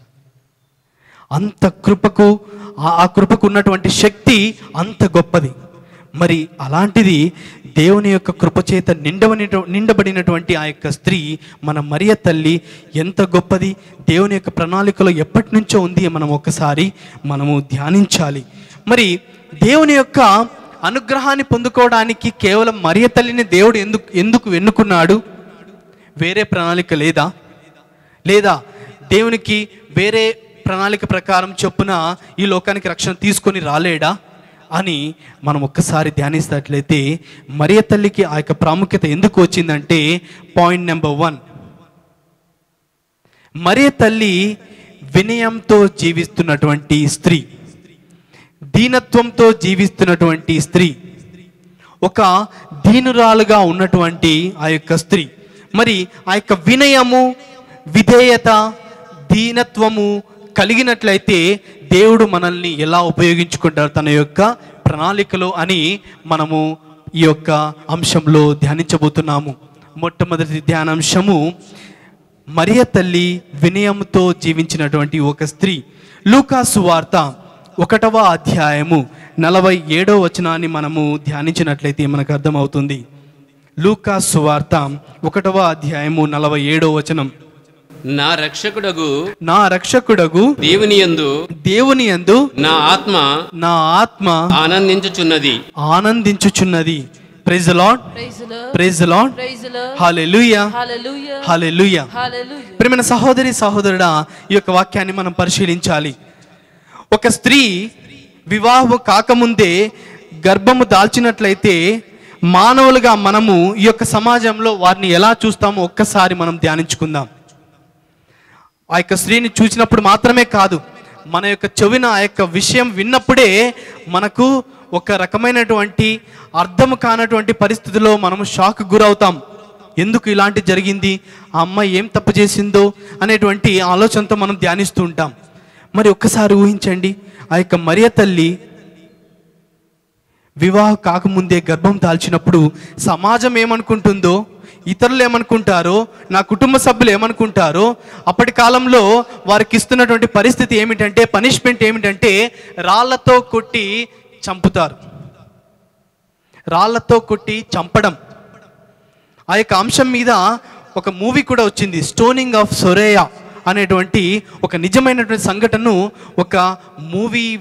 అంత కృపకు ఆ- ఆ కృపకు ఉన్నటువంటి శక్తి అంత గొప్పది మరి అలాంటిది దేవుని యొక్క కృప చేత నిండవని నిండబడినటువంటి ఆ యొక్క స్త్రీ మన మరియ తల్లి ఎంత గొప్పది దేవుని యొక్క ప్రణాళికలో ఎప్పటి నుంచో ఉంది మనం ఒకసారి మనము ధ్యానించాలి మరి దేవుని యొక్క అనుగ్రహాన్ని పొందుకోవడానికి కేవలం మరియ తల్లిని దేవుడు ఎందుకు ఎందుకు ఎన్నుకున్నాడు వేరే ప్రణాళిక లేదా లేదా దేవునికి వేరే ప్రణాళిక ప్రకారం చొప్పున ఈ లోకానికి రక్షణ తీసుకొని రాలేడా అని మనం ఒక్కసారి ధ్యానిస్తట్లయితే మరియ తల్లికి ఆ యొక్క ప్రాముఖ్యత ఎందుకు వచ్చిందంటే పాయింట్ నెంబర్ వన్ మరియ తల్లి వినయంతో జీవిస్తున్నటువంటి స్త్రీ దీనత్వంతో జీవిస్తున్నటువంటి స్త్రీ ఒక దీనురాలుగా ఉన్నటువంటి ఆ యొక్క స్త్రీ మరి ఆ యొక్క వినయము విధేయత దీనత్వము కలిగినట్లయితే దేవుడు మనల్ని ఎలా ఉపయోగించుకుంటారు తన యొక్క ప్రణాళికలో అని మనము ఈ యొక్క అంశంలో ధ్యానించబోతున్నాము మొట్టమొదటి ధ్యానాంశము మరియ తల్లి వినయంతో జీవించినటువంటి ఒక స్త్రీ లూకాసు వార్త ఒకటవ అధ్యాయము నలభై ఏడవ వచనాన్ని మనము ధ్యానించినట్లయితే మనకు అర్థమవుతుంది లూకాసు వార్త ఒకటవ అధ్యాయము నలభై ఏడవ వచనం నా రక్షకుడగు నా రక్షకుడగు దేవుని యందు దేవుని యందు నా ఆత్మ నా ఆత్మ ఆనందించుచున్నది ఆనందించుచున్నది praise lord Praise the Lord. Praise lord Praise the Lord. Hallelujah Hallelujah. Hallelujah Hallelujah. ప్రియమైన సహోదరి సహోదరుడా ఈ యొక్క వాక్యాన్ని మనం పరిశీలించాలి ఒక స్త్రీ వివాహం కాకముందే గర్భము దాల్చినట్లయితే మానవులుగా మనము ఈ యొక్క సమాజంలో వారిని ఎలా చూస్తామో ఒక్కసారి మనం ధ్యానించుకుందాం ఆ యొక్క స్త్రీని చూసినప్పుడు మాత్రమే కాదు మన యొక్క చెవిన ఆ యొక్క విషయం విన్నప్పుడే మనకు ఒక రకమైనటువంటి అర్థము కానటువంటి పరిస్థితిలో మనము షాక్ గురవుతాం ఎందుకు ఇలాంటి జరిగింది ఆ అమ్మాయి ఏం తప్పు చేసిందో అనేటువంటి ఆలోచనతో మనం ధ్యానిస్తూ ఉంటాం మరి ఒక్కసారి ఊహించండి ఆ యొక్క మరియ తల్లి వివాహం కాకముందే గర్భం దాల్చినప్పుడు సమాజం ఏమనుకుంటుందో ఇతరులు ఏమనుకుంటారో నా కుటుంబ సభ్యులు ఏమనుకుంటారో అప్పటి కాలంలో వారికి ఇస్తున్నటువంటి పరిస్థితి ఏమిటంటే పనిష్మెంట్ ఏమిటంటే రాళ్లతో కొట్టి చంపుతారు రాళ్లతో కొట్టి చంపడం ఆ యొక్క అంశం మీద ఒక మూవీ కూడా వచ్చింది స్టోనింగ్ ఆఫ్ సొరేయా అనేటువంటి ఒక నిజమైనటువంటి సంఘటనను ఒక మూవీ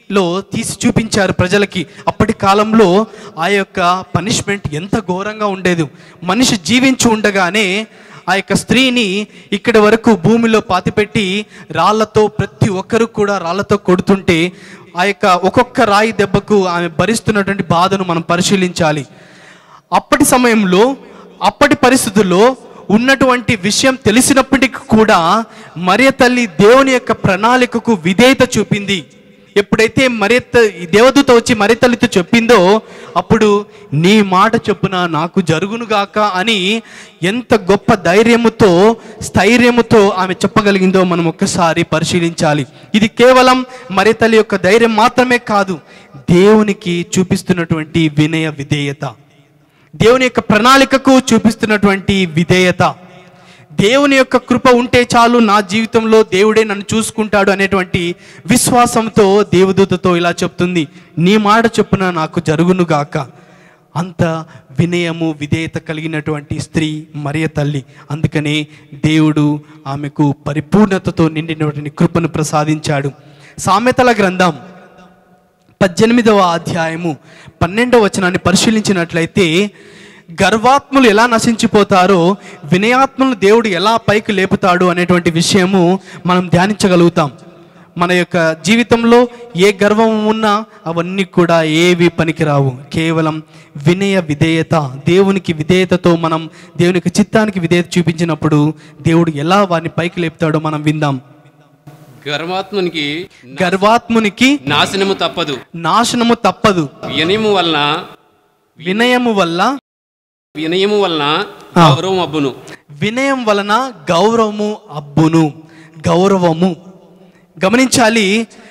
లో తీసి చూపించారు ప్రజలకి అప్పటి కాలంలో ఆ యొక్క పనిష్మెంట్ ఎంత ఘోరంగా ఉండేది మనిషి జీవించి ఉండగానే ఆ యొక్క స్త్రీని ఇక్కడి వరకు భూమిలో పాతిపెట్టి రాళ్లతో ప్రతి ఒక్కరు కూడా రాళ్లతో కొడుతుంటే ఆ యొక్క ఒక్కొక్క రాయి దెబ్బకు ఆమె భరిస్తున్నటువంటి బాధను మనం పరిశీలించాలి అప్పటి సమయంలో అప్పటి పరిస్థితుల్లో ఉన్నటువంటి విషయం తెలిసినప్పటికీ కూడా మరియ తల్లి దేవుని యొక్క ప్రణాళికకు విధేయత చూపింది ఎప్పుడైతే మరియ ఈ దేవదూత వచ్చి మరియ తల్లితో చెప్పిందో అప్పుడు నీ మాట చొప్పున నాకు జరుగునుగాక అని ఎంత గొప్ప ధైర్యముతో స్థైర్యముతో ఆమె చెప్పగలిగిందో మనం ఒక్కసారి పరిశీలించాలి ఇది కేవలం మరియ తల్లి యొక్క ధైర్యం మాత్రమే కాదు దేవునికి చూపిస్తున్నటువంటి వినయ విధేయత దేవుని యొక్క ప్రణాళికకు చూపిస్తున్నటువంటి విధేయత దేవుని యొక్క కృప ఉంటే చాలు నా జీవితంలో దేవుడే నన్ను చూసుకుంటాడు అనేటువంటి విశ్వాసంతో దేవదూతతో ఇలా చెప్తుంది నీ మాట చొప్పున నాకు జరుగునుగాక అంత వినయము విధేయత కలిగినటువంటి స్త్రీ మరియ తల్లి అందుకనే దేవుడు ఆమెకు పరిపూర్ణతతో నిండినటువంటి కృపను ప్రసాదించాడు సామెతల గ్రంథం పద్దెనిమిదవ అధ్యాయము పన్నెండవ వచనాన్ని పరిశీలించినట్లయితే గర్వాత్ములు ఎలా నశించిపోతారో వినయాత్ములు దేవుడు ఎలా పైకి లేపుతాడు అనేటువంటి విషయము మనం ధ్యానించగలుగుతాం మన యొక్క జీవితంలో ఏ గర్వం ఉన్నా అవన్నీ కూడా ఏవి పనికిరావు కేవలం వినయ విధేయత దేవునికి విధేయతతో మనం దేవునికి చిత్తానికి విధేయత చూపించినప్పుడు దేవుడు ఎలా వారిని పైకి లేపుతాడో మనం విందాం గర్వాత్మునికి గర్వాత్మునికి నాశనము తప్పదు నాశనము తప్పదు వినయము వలన వినయము వల్ల వినయము వలన ఆ. గౌరవం అబ్బును వినయం వలన గౌరవము అబ్బును గౌరవము గమనించాలి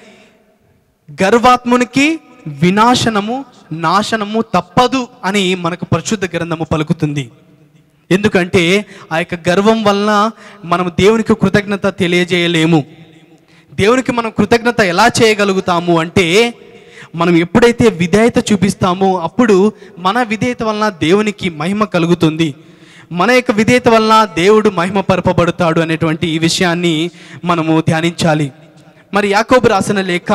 గర్వాత్మునికి వినాశనము నాశనము తప్పదు అని మనకు పరిశుద్ధ గ్రంథము పలుకుతుంది ఎందుకంటే ఆ యొక్క గర్వం వలన మనం దేవునికి కృతజ్ఞత తెలియజేయలేము దేవునికి మనం కృతజ్ఞత ఎలా చేయగలుగుతాము అంటే మనం ఎప్పుడైతే విధేయత చూపిస్తామో అప్పుడు మన విధేయత వలన దేవునికి మహిమ కలుగుతుంది మన యొక్క విధేయత వలన దేవుడు మహిమ పరపబడతాడు అనేటువంటి ఈ విషయాన్ని మనము ధ్యానించాలి మరి యాకోబు రాసిన లేఖ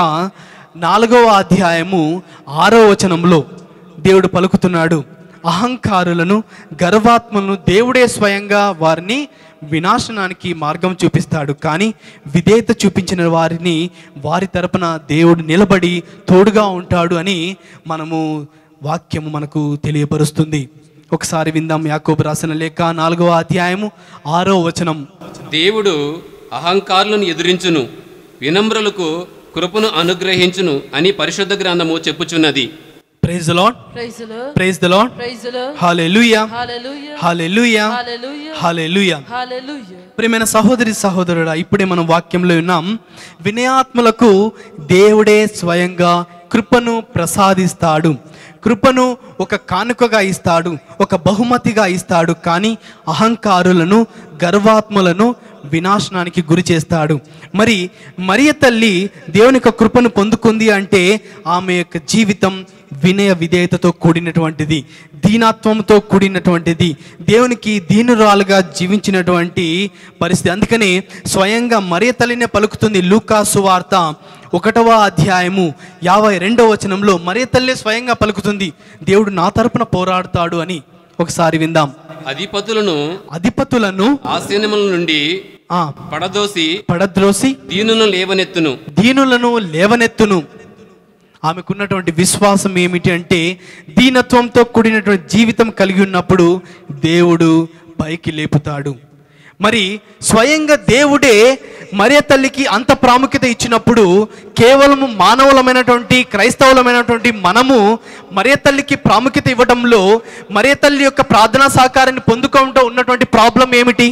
నాలుగవ అధ్యాయము ఆరో వచనంలో దేవుడు పలుకుతున్నాడు అహంకారులను గర్వాత్మలను దేవుడే స్వయంగా వారిని వినాశనానికి మార్గం చూపిస్తాడు కానీ విధేయత చూపించిన వారిని వారి తరపున దేవుడు నిలబడి తోడుగా ఉంటాడు అని మనము వాక్యము మనకు తెలియపరుస్తుంది ఒకసారి విందాం యాకోబు రాసిన లేఖ నాలుగవ అధ్యాయము ఆరో వచనం దేవుడు అహంకారులను ఎదిరించును వినమ్రులకు కృపను అనుగ్రహించును అని పరిశుద్ధ గ్రంథము చెప్పుచున్నది praise the Lord praise the praise the Lord praise the hallelujah hallelujah hallelujah hallelujah hallelujah hallelujah ప్రియమైన సహోదరి సహోదరుడా ఇప్పుడే మనం వాక్యంలో ఉన్నాం వినయాత్మలకు దేవుడే స్వయంగా కృపను ప్రసాదిస్తాడు కృపను ఒక కానుకగా ఇస్తాడు ఒక బహుమతిగా ఇస్తాడు కానీ అహంకారులను గర్వాత్మలను వినాశనానికి గురి చేస్తాడు మరి మరియ తల్లి దేవుని యొక్క కృపను పొందుకుంది అంటే ఆమె యొక్క జీవితం వినయ విధేయతతో కూడినటువంటిది దీనత్వంతో కూడినటువంటిది దేవునికి దీనురాలుగా జీవించినటువంటి పరిస్థితి అందుకని స్వయంగా మరియ తల్లినే పలుకుతుంది లూకాసు వార్త ఒకటవ అధ్యాయము యాభై రెండవ వచనంలో మరియ తల్లి స్వయంగా పలుకుతుంది దేవుడు నా తరపున పోరాడుతాడు అని ఒకసారి విందాం అధిపతులను అధిపతులను ఆసీనముల నుండి ఆ పడదోసి పడద్రోసి దీనులను లేవనెత్తును దీనులను లేవనెత్తును ఆమెకున్నటువంటి విశ్వాసం ఏమిటి అంటే దీనత్వంతో కూడినటువంటి జీవితం కలిగి ఉన్నప్పుడు దేవుడు పైకి లేపుతాడు మరి స్వయంగా దేవుడే మరియ తల్లికి అంత ప్రాముఖ్యత ఇచ్చినప్పుడు కేవలం మానవులమైనటువంటి క్రైస్తవులమైనటువంటి మనము మరియ తల్లికి ప్రాముఖ్యత ఇవ్వడంలో మరియ తల్లి యొక్క ప్రార్థనా సహకారాన్ని పొందుకోవడంతో ఉన్నటువంటి ప్రాబ్లం ఏమిటి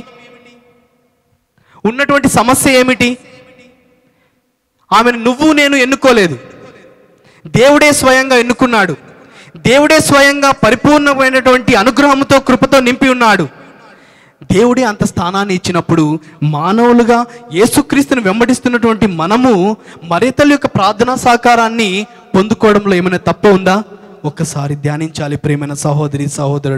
ఉన్నటువంటి సమస్య ఏమిటి ఆమెను నువ్వు నేను ఎన్నుకోలేదు దేవుడే స్వయంగా ఎన్నుకున్నాడు దేవుడే స్వయంగా పరిపూర్ణమైనటువంటి అనుగ్రహంతో కృపతో నింపి ఉన్నాడు దేవుడే అంత స్థానాన్ని ఇచ్చినప్పుడు మానవులుగా యేసుక్రీస్తుని వెంబడిస్తున్నటువంటి మనము మరేతల యొక్క ప్రార్థనా సహకారాన్ని పొందుకోవడంలో ఏమైనా తప్పు ఉందా ఒక్కసారి ధ్యానించాలి ప్రేమైన సహోదరి సహోదరుడా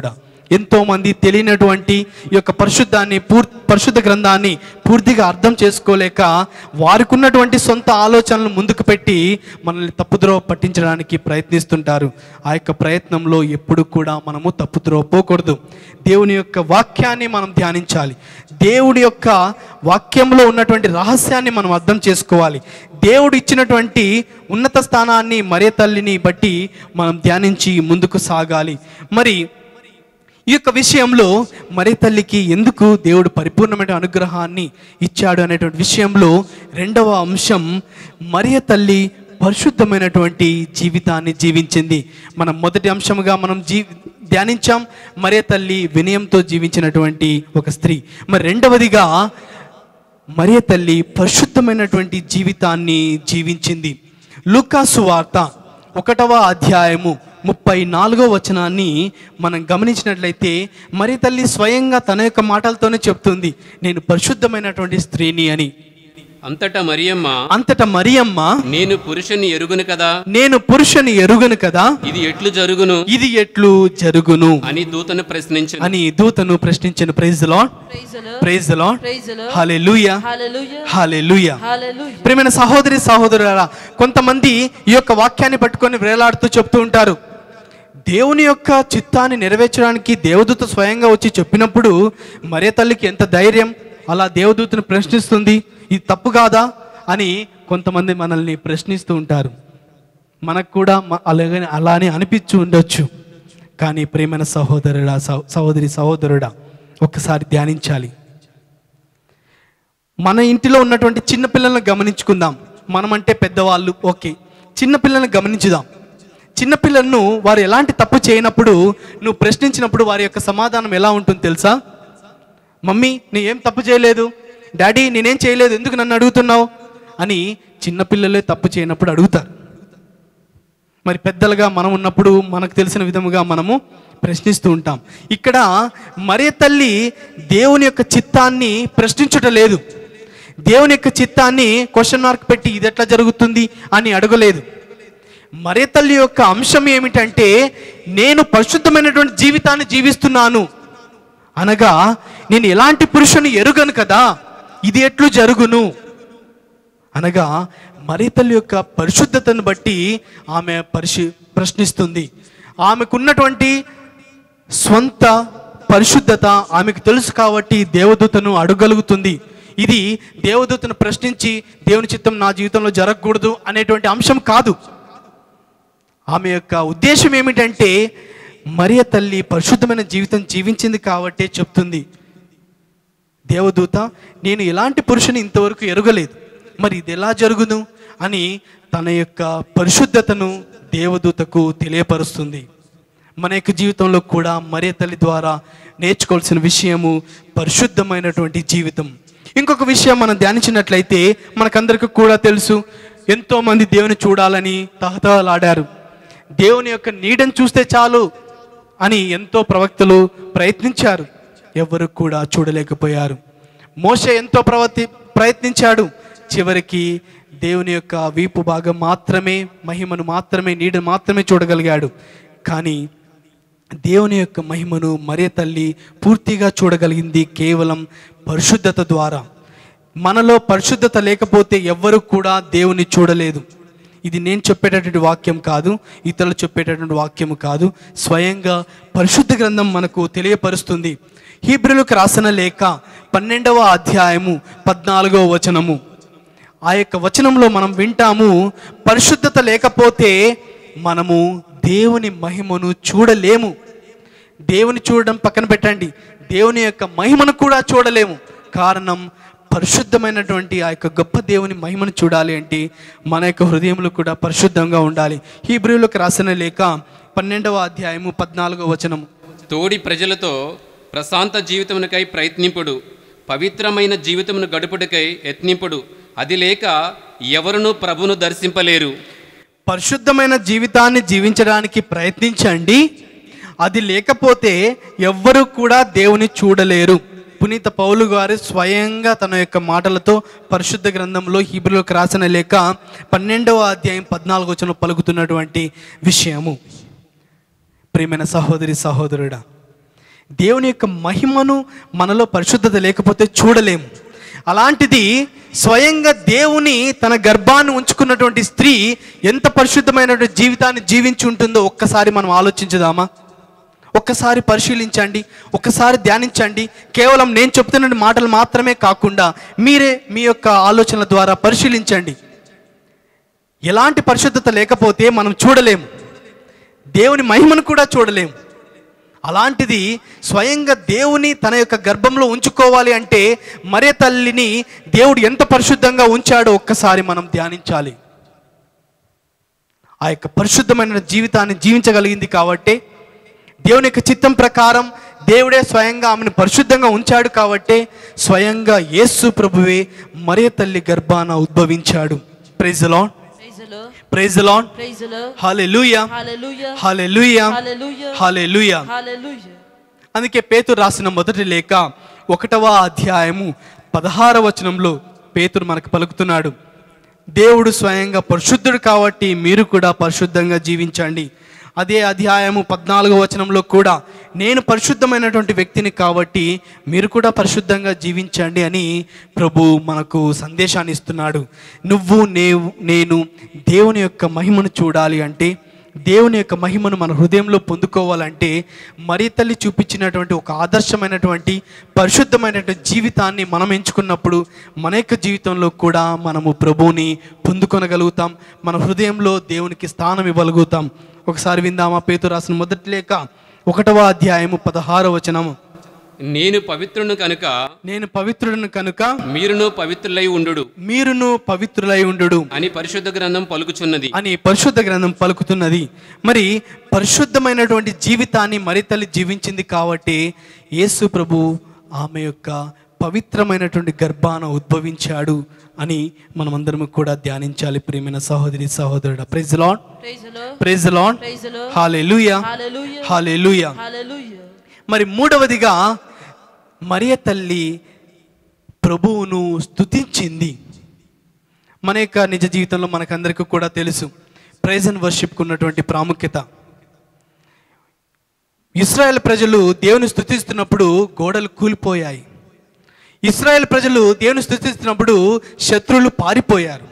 ఎంతో మంది తెలియనటువంటి ఈ యొక్క పరిశుద్ధాన్ని పూర్ పరిశుద్ధ గ్రంథాన్ని పూర్తిగా అర్థం చేసుకోలేక వారికి ఉన్నటువంటి సొంత ఆలోచనలు ముందుకు పెట్టి మనల్ని తప్పుద్రోవ పట్టించడానికి ప్రయత్నిస్తుంటారు ఆ యొక్క ప్రయత్నంలో ఎప్పుడు కూడా మనము తప్పుద్రోవ పోకూడదు దేవుని యొక్క వాక్యాన్ని మనం ధ్యానించాలి దేవుడి యొక్క వాక్యంలో ఉన్నటువంటి రహస్యాన్ని మనం అర్థం చేసుకోవాలి దేవుడు ఇచ్చినటువంటి ఉన్నత స్థానాన్ని మరే తల్లిని బట్టి మనం ధ్యానించి ముందుకు సాగాలి మరి ఈ యొక్క విషయంలో మరి తల్లికి ఎందుకు దేవుడు పరిపూర్ణమైన అనుగ్రహాన్ని ఇచ్చాడు అనేటువంటి విషయంలో రెండవ అంశం మరియ తల్లి పరిశుద్ధమైనటువంటి జీవితాన్ని జీవించింది మనం మొదటి అంశముగా మనం జీ ధ్యానించాం మరియ తల్లి వినయంతో జీవించినటువంటి ఒక స్త్రీ మరి రెండవదిగా మరియ తల్లి పరిశుద్ధమైనటువంటి జీవితాన్ని జీవించింది లూకాసు వార్త ఒకటవ అధ్యాయము ముప్పై నాలుగో వచనాన్ని మనం గమనించినట్లయితే మరి తల్లి స్వయంగా తన యొక్క మాటలతోనే చెప్తుంది నేను పరిశుద్ధమైనటువంటి స్త్రీని అని అంతటా మరియమ్మ అంతటా మరియమ్మ నేను పురుషుని ఎరుగును కదా నేను పురుషుని ఎరుగను కదా ఇది ఎట్లు జరుగును ఇది ఎట్లు జరుగును అని దూతను ప్రశ్నించను అని దూతను ప్రశ్నించిన praise lord Praise the Lord. Praise lord Praise the Lord. Hallelujah Hallelujah. Hallelujah Hallelujah. ప్రియమైన సహోదరి సహోదరులారా కొంతమంది ఈ యొక్క వాక్యాన్ని పట్టుకొని వేలాడుతూ చెప్తూ ఉంటారు దేవుని యొక్క చిత్తాన్ని నెరవేర్చడానికి దేవదూత స్వయంగా వచ్చి చెప్పినప్పుడు మరే తల్లికి ఎంత ధైర్యం అలా దేవదూతను ప్రశ్నిస్తుంది ఇది తప్పు కాదా అని కొంతమంది మనల్ని ప్రశ్నిస్తూ ఉంటారు మనకు కూడా మ- అలాగే అలానే అనిపించి ఉండొచ్చు కానీ ప్రేమైన సహోదరుడా సహో- సహోదరి సహోదరుడా ఒక్కసారి ధ్యానించాలి మన ఇంటిలో ఉన్నటువంటి చిన్న పిల్లలను గమనించుకుందాం మనమంటే పెద్దవాళ్ళు ఓకే చిన్న పిల్లల్ని గమనించుదాం చిన్న పిల్లలను వారు ఎలాంటి తప్పు చేయనప్పుడు నువ్వు ప్రశ్నించినప్పుడు వారి యొక్క సమాధానం ఎలా ఉంటుంది తెలుసా మమ్మీ నేను ఏం తప్పు చేయలేదు డాడీ నేనేం చేయలేదు ఎందుకు నన్ను అడుగుతున్నావు అని చిన్నపిల్లలే తప్పు చేయనప్పుడు అడుగుతారు మరి పెద్దలుగా మనం ఉన్నప్పుడు మనకు తెలిసిన విధముగా మనము ప్రశ్నిస్తూ ఉంటాం ఇక్కడ మరే తల్లి దేవుని యొక్క చిత్తాన్ని ప్రశ్నించుట లేదు దేవుని యొక్క చిత్తాన్ని క్వశ్చన్ మార్క్ పెట్టి ఇది ఎట్లా జరుగుతుంది అని అడగలేదు మరే తల్లి యొక్క అంశం ఏమిటంటే నేను పరిశుద్ధమైనటువంటి జీవితాన్ని జీవిస్తున్నాను అనగా నేను ఎలాంటి పురుషుని ఎరుగను కదా ఇది ఎట్లు జరుగును అనగా మరి తల్లి యొక్క పరిశుద్ధతను బట్టి ఆమె పరిశు ప్రశ్నిస్తుంది ఆమెకున్నటువంటి స్వంత పరిశుద్ధత ఆమెకు తెలుసు కాబట్టి దేవదూతను అడగలుగుతుంది ఇది దేవదూతను ప్రశ్నించి దేవుని చిత్తం నా జీవితంలో జరగకూడదు అనేటువంటి అంశం కాదు ఆమె యొక్క ఉద్దేశం ఏమిటంటే మరియ తల్లి పరిశుద్ధమైన జీవితం జీవించింది కాబట్టే చెప్తుంది దేవదూత నేను ఎలాంటి పురుషుని ఇంతవరకు ఎరగలేదు మరి ఇది ఎలా జరుగును అని తన యొక్క పరిశుద్ధతను దేవదూతకు తెలియపరుస్తుంది మన యొక్క జీవితంలో కూడా మరే తల్లి ద్వారా నేర్చుకోవాల్సిన విషయము పరిశుద్ధమైనటువంటి జీవితం ఇంకొక విషయం మనం ధ్యానించినట్లయితే మనకందరికీ కూడా తెలుసు ఎంతో మంది దేవుని చూడాలని తహతహలాడారు దేవుని యొక్క నీడను చూస్తే చాలు అని ఎంతో ప్రవక్తలు ప్రయత్నించారు ఎవరు కూడా చూడలేకపోయారు మోషే ఎంతో ప్రవర్తి ప్రయత్నించాడు చివరికి దేవుని యొక్క వీపు భాగం మాత్రమే మహిమను మాత్రమే నీడను మాత్రమే చూడగలిగాడు కానీ దేవుని యొక్క మహిమను మరియ తల్లి పూర్తిగా చూడగలిగింది కేవలం పరిశుద్ధత ద్వారా మనలో పరిశుద్ధత లేకపోతే ఎవ్వరు కూడా దేవుని చూడలేదు ఇది నేను చెప్పేటటువంటి వాక్యం కాదు ఇతరులు చెప్పేటటువంటి వాక్యము కాదు స్వయంగా పరిశుద్ధ గ్రంథం మనకు తెలియపరుస్తుంది హీబ్రులకు రాసిన లేఖ పన్నెండవ అధ్యాయము పద్నాలుగవ వచనము ఆ యొక్క వచనంలో మనం వింటాము పరిశుద్ధత లేకపోతే మనము దేవుని మహిమను చూడలేము దేవుని చూడడం పక్కన పెట్టండి దేవుని యొక్క మహిమను కూడా చూడలేము కారణం పరిశుద్ధమైనటువంటి ఆ యొక్క గొప్ప దేవుని మహిమను చూడాలి అంటే మన యొక్క హృదయంలో కూడా పరిశుద్ధంగా ఉండాలి హీబ్రియులకు రాసిన లేక పన్నెండవ అధ్యాయము పద్నాలుగవ వచనము తోడి ప్రజలతో ప్రశాంత జీవితమునకై ప్రయత్నింపుడు పవిత్రమైన జీవితమును గడుపుటకై యత్నింపుడు అది లేక ఎవరునూ ప్రభును దర్శింపలేరు పరిశుద్ధమైన జీవితాన్ని జీవించడానికి ప్రయత్నించండి అది లేకపోతే ఎవ్వరూ కూడా దేవుని చూడలేరు పునీత పౌలు గారు స్వయంగా తన యొక్క మాటలతో పరిశుద్ధ గ్రంథంలో హీబ్రులకు రాసిన లేక పన్నెండవ అధ్యాయం పద్నాలుగు వచనం పలుకుతున్నటువంటి విషయము ప్రియమైన సహోదరి సహోదరుడా దేవుని యొక్క మహిమను మనలో పరిశుద్ధత లేకపోతే చూడలేము అలాంటిది స్వయంగా దేవుని తన గర్భాన్ని ఉంచుకున్నటువంటి స్త్రీ ఎంత పరిశుద్ధమైనటువంటి జీవితాన్ని జీవించి ఉంటుందో ఒక్కసారి మనం ఆలోచించుదామా ఒక్కసారి పరిశీలించండి ఒక్కసారి ధ్యానించండి కేవలం నేను చెప్తున్న మాటలు మాత్రమే కాకుండా మీరే మీ యొక్క ఆలోచనల ద్వారా పరిశీలించండి ఎలాంటి పరిశుద్ధత లేకపోతే మనం చూడలేము దేవుని మహిమను కూడా చూడలేము అలాంటిది స్వయంగా దేవుని తన యొక్క గర్భంలో ఉంచుకోవాలి అంటే మరే తల్లిని దేవుడు ఎంత పరిశుద్ధంగా ఉంచాడో ఒక్కసారి మనం ధ్యానించాలి ఆ యొక్క పరిశుద్ధమైన జీవితాన్ని జీవించగలిగింది కాబట్టి దేవుని యొక్క చిత్తం ప్రకారం దేవుడే స్వయంగా ఆమెను పరిశుద్ధంగా ఉంచాడు కాబట్టే స్వయంగా యేసు ప్రభువే మరే తల్లి గర్భాన ఉద్భవించాడు ప్రైజ్ లాన్ ప్రైజులు ప్రైజ్ లాన్ ప్రైజులు hallelujah hallelujah hallelujah hallelujah hallelujah hallelujah అందుకే పేతురు రాసిన మొదటి లేఖ ఒకటవ అధ్యాయము పదహార వచనంలో పేతురు మనకు పలుకుతున్నాడు దేవుడు స్వయంగా పరిశుద్ధుడు కాబట్టి మీరు కూడా పరిశుద్ధంగా జీవించండి అదే అధ్యాయము పద్నాలుగో వచనంలో కూడా నేను పరిశుద్ధమైనటువంటి వ్యక్తిని కాబట్టి మీరు కూడా పరిశుద్ధంగా జీవించండి అని ప్రభు మనకు సందేశాన్ని ఇస్తున్నాడు నువ్వు నేవు నేను దేవుని యొక్క మహిమను చూడాలి అంటే దేవుని యొక్క మహిమను మన హృదయంలో పొందుకోవాలంటే మరి తల్లి చూపించినటువంటి ఒక ఆదర్శమైనటువంటి పరిశుద్ధమైనటువంటి జీవితాన్ని మనం ఎంచుకున్నప్పుడు మన యొక్క జీవితంలో కూడా మనము ప్రభువుని పొందుకొనగలుగుతాం మన హృదయంలో దేవునికి స్థానం ఇవ్వగలుగుతాం ఒకసారి విందామా పేతు రాసిన మొదటి లేక ఒకటవ అధ్యాయము పదహార వచనము నేను పవిత్రును కనుక నేను పవిత్రుడను కనుక మీరును పవిత్రులై ఉండు మీరును పవిత్రులై ఉండు అని పరిశుద్ధ గ్రంథం పలుకుచున్నది అని పరిశుద్ధ గ్రంథం పలుకుతున్నది మరి పరిశుద్ధమైనటువంటి జీవితాన్ని మరి తల్లి జీవించింది కాబట్టి యేసు ప్రభు ఆమె యొక్క పవిత్రమైనటువంటి గర్భాన ఉద్భవించాడు అని మనమందరం కూడా ధ్యానించాలి ప్రియమైన సహోదరి సహోదరుడు ప్రైజ్ లాన్ ప్రైజులు ప్రైజ్ లాన్ ప్రైజులు హాలెలూయా హల్లెలూయా హాలెలూయా హల్లెలూయా మరి మూడవదిగా మరియ తల్లి ప్రభువును స్తుతించింది మన యొక్క నిజ జీవితంలో మనకందరికీ కూడా తెలుసు ప్రైజ్ అండ్ వర్షిప్కి ఉన్నటువంటి ప్రాముఖ్యత ఇస్రాయేల్ ప్రజలు దేవుని స్తుతిస్తున్నప్పుడు గోడలు కూలిపోయాయి ఇస్రాయేల్ ప్రజలు దేవుని స్తుతిస్తున్నప్పుడు శత్రువులు పారిపోయారు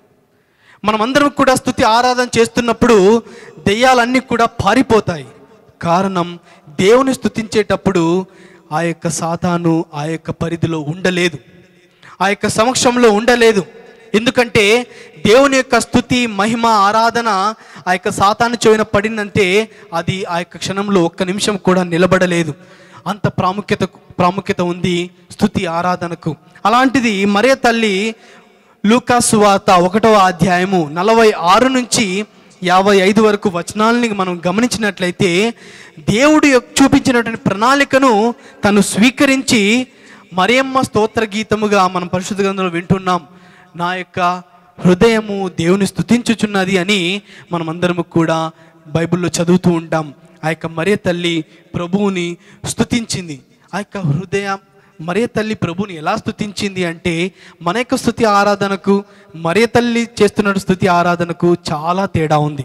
మనమందరం కూడా స్తుతి ఆరాధన చేస్తున్నప్పుడు దెయ్యాలన్నీ కూడా పారిపోతాయి కారణం దేవుని స్తుతించేటప్పుడు ఆ యొక్క సాతాను ఆ యొక్క పరిధిలో ఉండలేదు ఆ యొక్క సమక్షంలో ఉండలేదు ఎందుకంటే దేవుని యొక్క స్థుతి మహిమ ఆరాధన ఆ యొక్క సాతాను చెవిన పడిందంటే అది ఆ యొక్క క్షణంలో ఒక్క నిమిషం కూడా నిలబడలేదు అంత ప్రాముఖ్యత ప్రాముఖ్యత ఉంది స్థుతి ఆరాధనకు అలాంటిది మరే తల్లి లూకాసు వార్త ఒకటవ అధ్యాయము నలభై ఆరు నుంచి యాభై ఐదు వరకు వచనాలని మనం గమనించినట్లయితే దేవుడు యొక్క చూపించినటువంటి ప్రణాళికను తను స్వీకరించి మరియమ్మ స్తోత్ర గీతముగా మనం పరిశుద్ధ గ్రంథంలో వింటున్నాం నా యొక్క హృదయము దేవుని స్తుతించుచున్నది అని మనమందరము కూడా బైబిల్లో చదువుతూ ఉంటాం ఆ యొక్క మరియ తల్లి ప్రభువుని స్తుతించింది ఆ యొక్క హృదయం మరియ తల్లి ప్రభుని ఎలా స్తుతించింది అంటే మన యొక్క స్థుతి ఆరాధనకు మరియ తల్లి చేస్తున్న స్థుతి ఆరాధనకు చాలా తేడా ఉంది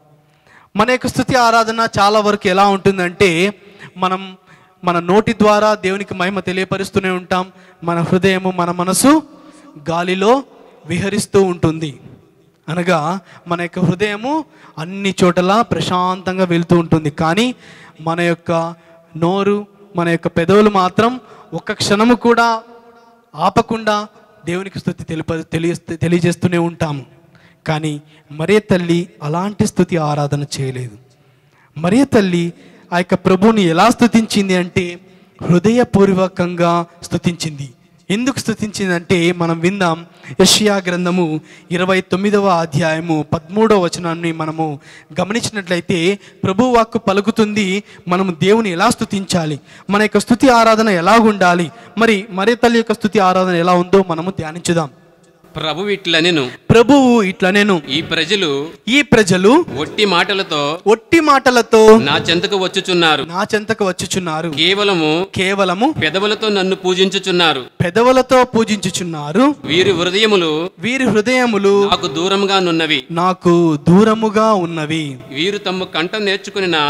మన యొక్క స్థుతి ఆరాధన చాలా వరకు ఎలా ఉంటుందంటే మనం మన నోటి ద్వారా దేవునికి మహిమ తెలియపరుస్తూనే ఉంటాం మన హృదయము మన మనసు గాలిలో విహరిస్తూ ఉంటుంది అనగా మన యొక్క హృదయము అన్ని చోటలా ప్రశాంతంగా వెళ్తూ ఉంటుంది కానీ మన యొక్క నోరు మన యొక్క పెదవులు మాత్రం ఒక్క క్షణము కూడా ఆపకుండా దేవునికి స్థుతి తెలిప తెలియ తెలియజేస్తూనే ఉంటాము కానీ మరే తల్లి అలాంటి స్థుతి ఆరాధన చేయలేదు మరే తల్లి ఆ యొక్క ప్రభువుని ఎలా స్తుతించింది అంటే హృదయపూర్వకంగా స్తుతించింది ఎందుకు స్తుతించిందంటే మనం విందాం యషియా గ్రంథము ఇరవై తొమ్మిదవ అధ్యాయము పదమూడవ వచనాన్ని మనము గమనించినట్లయితే ప్రభు వాక్కు పలుకుతుంది మనము దేవుని ఎలా స్తుతించాలి మన యొక్క స్థుతి ఆరాధన ఎలా ఉండాలి మరి మరే తల్లి యొక్క స్థుతి ఆరాధన ఎలా ఉందో మనము ధ్యానించుదాం ప్రభు ఇట్లనెను ప్రభువు ఇట్లా నేను ఈ ప్రజలు ఈ ప్రజలు ఒట్టి మాటలతో ఒట్టి మాటలతో నా చెంతకు వచ్చుచున్నారు నా చెంతకు వచ్చుచున్నారు కేవలము కేవలము పెదవులతో నన్ను పూజించుచున్నారు పెదవులతో పూజించుచున్నారు వీరి హృదయములు వీరి హృదయములు నాకు దూరముగా నున్నవి నాకు దూరముగా ఉన్నవి వీరు తమ కంఠం నేర్చుకున్న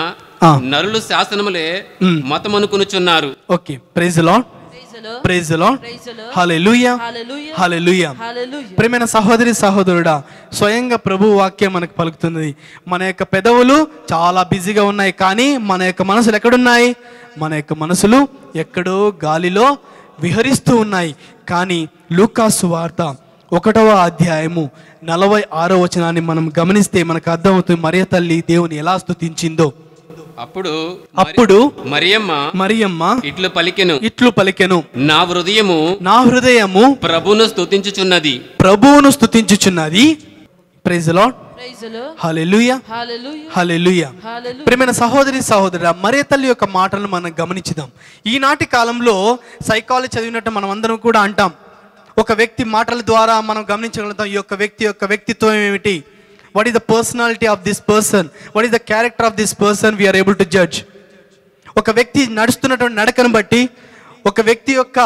ఆ. నరులు శాసనములే మ్. మతమనుకునుచున్నారు ఓకే ప్రైజ్ లాడ్ ప్రైజులో ప్రైజ్ లాడ్ ప్రైజులో హల్లెలూయా హల్లెలూయా హల్లెలూయా హల్లెలూయా ప్రేమైన సహోదరి సహోదరుడా స్వయంగా ప్రభు వాక్యం మనకు పలుకుతున్నది మన యొక్క పెదవులు చాలా బిజీగా ఉన్నాయి కానీ మన యొక్క మనసులు ఎక్కడున్నాయి మన యొక్క మనసులు ఎక్కడో గాలిలో విహరిస్తూ ఉన్నాయి కానీ లూకాసు వార్త ఒకటవ అధ్యాయము నలభై ఆరో వచనాన్ని మనం గమనిస్తే మనకు అర్థమవుతుంది మరియ తల్లి దేవుని ఎలా స్తుతించిందో అప్పుడు అప్పుడు మరియమ్మ మరియమ్మ ఇట్లు పలికెను ఇట్లు పలికెను నా హృదయము నా హృదయము ప్రభును స్తుతించుచున్నది ప్రభువును స్తుతించుచున్నది ప్రైజ్ లాడ్ ప్రైజులో హల్లెలూయా హల్లెలూయా హల్లెలూయా హల్లెలూయా ప్రియమైన సహోదరి సహోదర మరే తల్లి యొక్క మాటలను మనం గమనించుదాం ఈనాటి కాలంలో సైకాలజీ చదివినట్టు మనం అందరం కూడా అంటాం ఒక వ్యక్తి మాటల ద్వారా మనం గమనించగలుగుతాం ఈ యొక్క వ్యక్తి యొక్క వ్యక్తిత్వం ఏమిటి what is the personality of this person what is the character of this person we are able to judge ఒక వ్యక్తి నడుస్తున్నటువంటి నడకను బట్టి ఒక వ్యక్తి యొక్క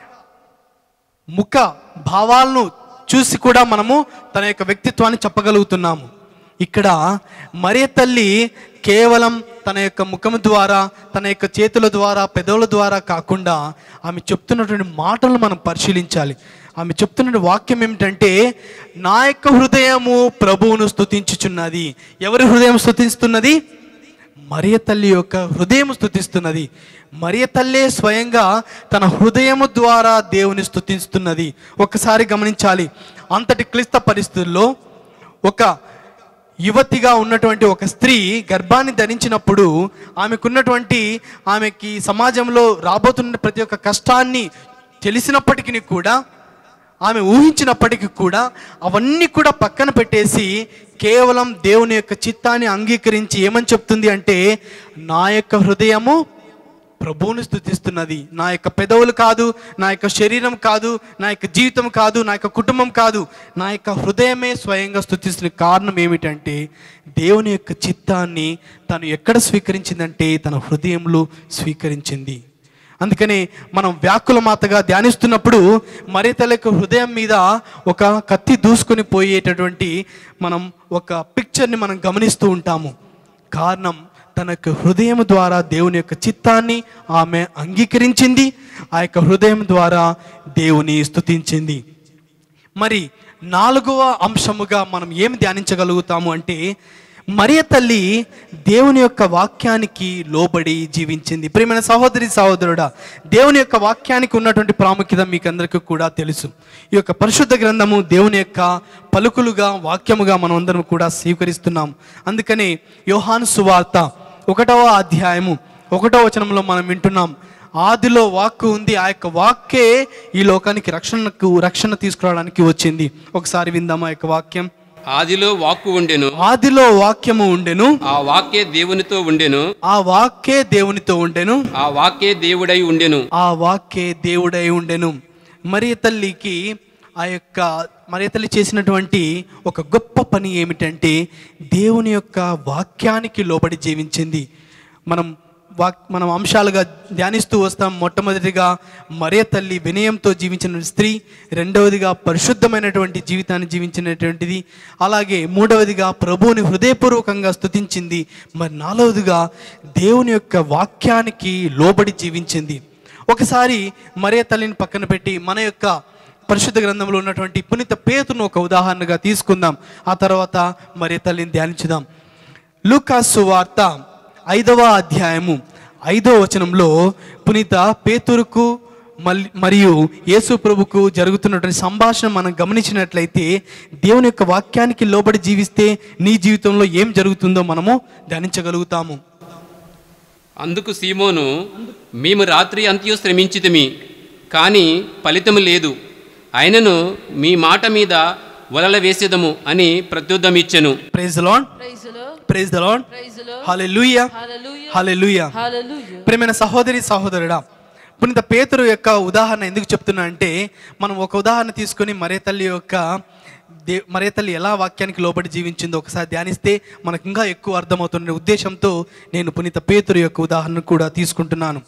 ముఖ భావాలను చూసి కూడా మనము తన యొక్క వ్యక్తిత్వాన్ని చెప్పగలుగుతున్నాము ఇక్కడ మరియ తల్లి కేవలం తన యొక్క ముఖం ద్వారా తన యొక్క చేతుల ద్వారా పెదవుల ద్వారా కాకుండా ఆమె చెప్తున్నటువంటి మాటలు మనం పరిశీలించాలి ఆమె చెప్తున్న వాక్యం ఏమిటంటే నా యొక్క హృదయము ప్రభువును స్తుతించుచున్నది ఎవరి హృదయం స్తుతిస్తున్నది మరియ తల్లి యొక్క హృదయం స్థుతిస్తున్నది మరియ తల్లే స్వయంగా తన హృదయము ద్వారా దేవుని స్థుతిస్తున్నది ఒకసారి గమనించాలి అంతటి క్లిష్ట పరిస్థితుల్లో ఒక యువతిగా ఉన్నటువంటి ఒక స్త్రీ గర్భాన్ని ధరించినప్పుడు ఆమెకున్నటువంటి ఆమెకి సమాజంలో రాబోతున్న ప్రతి ఒక్క కష్టాన్ని తెలిసినప్పటికీ కూడా ఆమె ఊహించినప్పటికీ కూడా అవన్నీ కూడా పక్కన పెట్టేసి కేవలం దేవుని యొక్క చిత్తాన్ని అంగీకరించి ఏమని చెప్తుంది అంటే నా యొక్క హృదయము ప్రభువుని స్థుతిస్తున్నది నా యొక్క పెదవులు కాదు నా యొక్క శరీరం కాదు నా యొక్క జీవితం కాదు నా యొక్క కుటుంబం కాదు నా యొక్క హృదయమే స్వయంగా స్థుతిస్తున్న కారణం ఏమిటంటే దేవుని యొక్క చిత్తాన్ని తను ఎక్కడ స్వీకరించిందంటే తన హృదయంలో స్వీకరించింది అందుకని మనం వ్యాకుల మాతగా ధ్యానిస్తున్నప్పుడు మరి తల యొక్క హృదయం మీద ఒక కత్తి దూసుకొని పోయేటటువంటి మనం ఒక పిక్చర్ని మనం గమనిస్తూ ఉంటాము కారణం తన యొక్క హృదయం ద్వారా దేవుని యొక్క చిత్తాన్ని ఆమె అంగీకరించింది ఆ యొక్క హృదయం ద్వారా దేవుని స్తుతించింది మరి నాలుగవ అంశముగా మనం ఏమి ధ్యానించగలుగుతాము అంటే మరియ తల్లి దేవుని యొక్క వాక్యానికి లోబడి జీవించింది ప్రియమైన సహోదరి సహోదరుడా దేవుని యొక్క వాక్యానికి ఉన్నటువంటి ప్రాముఖ్యత మీకు అందరికీ కూడా తెలుసు ఈ యొక్క పరిశుద్ధ గ్రంథము దేవుని యొక్క పలుకులుగా వాక్యముగా మనం అందరం కూడా స్వీకరిస్తున్నాం అందుకని యోహాను సువార్త ఒకటవ అధ్యాయము ఒకటవ వచనంలో మనం వింటున్నాం ఆదిలో వాక్కు ఉంది ఆ యొక్క వాక్కే ఈ లోకానికి రక్షణకు రక్షణ తీసుకురావడానికి వచ్చింది ఒకసారి విందాం ఆ యొక్క వాక్యం ఆదిలో వాక్కు ఉండెను ఆదిలో వాక్యము ఉండెను ఆ వాక్యే దేవునితో ఉండెను ఆ వాక్కే దేవునితో ఉండెను ఆ వాక్యే దేవుడై ఉండెను ఆ వాక్కే దేవుడై ఉండెను మరి తల్లికి ఆ యొక్క మరి తల్లి చేసినటువంటి ఒక గొప్ప పని ఏమిటంటే దేవుని యొక్క వాక్యానికి లోబడి జీవించింది మనం వాక్ మనం అంశాలుగా ధ్యానిస్తూ వస్తాం మొట్టమొదటిగా మరియ తల్లి వినయంతో జీవించిన స్త్రీ రెండవదిగా పరిశుద్ధమైనటువంటి జీవితాన్ని జీవించినటువంటిది అలాగే మూడవదిగా ప్రభువుని హృదయపూర్వకంగా స్తుతించింది మరి నాలుగవదిగా దేవుని యొక్క వాక్యానికి లోబడి జీవించింది ఒకసారి మరియ తల్లిని పక్కన పెట్టి మన యొక్క పరిశుద్ధ గ్రంథంలో ఉన్నటువంటి పునీత పేతును ఒక ఉదాహరణగా తీసుకుందాం ఆ తర్వాత మరియ తల్లిని ధ్యానించుదాం లూకాసు వార్త ఐదవ అధ్యాయము ఐదవ వచనంలో పునీత పేతురుకు మల్ మరియు యేసు ప్రభుకు జరుగుతున్నటువంటి సంభాషణ మనం గమనించినట్లయితే దేవుని యొక్క వాక్యానికి లోబడి జీవిస్తే నీ జీవితంలో ఏం జరుగుతుందో మనము ధ్యానించగలుగుతాము అందుకు సీమోను మేము రాత్రి అంత్యు శ్రమించితిమి కానీ ఫలితము లేదు అయినను మీ మాట మీద వలల వేసేదము అని ప్రత్యుత్తమిచ్చెను ప్రైజ్ లాడ్ ప్రైజులో ప్రైజ్ ద లాడ్ ప్రైజులో హల్లెలూయా హల్లెలూయా హల్లెలూయా హల్లెలూయా ప్రియమైన సహోదరి సహోదరుడా పునీత పేతురు యొక్క ఉదాహరణ ఎందుకు చెప్తున్నా అంటే మనం ఒక ఉదాహరణ తీసుకొని మరే తల్లి యొక్క దే మరే తల్లి ఎలా వాక్యానికి లోబడి జీవించిందో ఒకసారి ధ్యానిస్తే మనకు ఇంకా ఎక్కువ అర్థమవుతున్న ఉద్దేశంతో నేను పునీత పేతురు యొక్క ఉదాహరణ కూడా తీసుకుంటున్నాను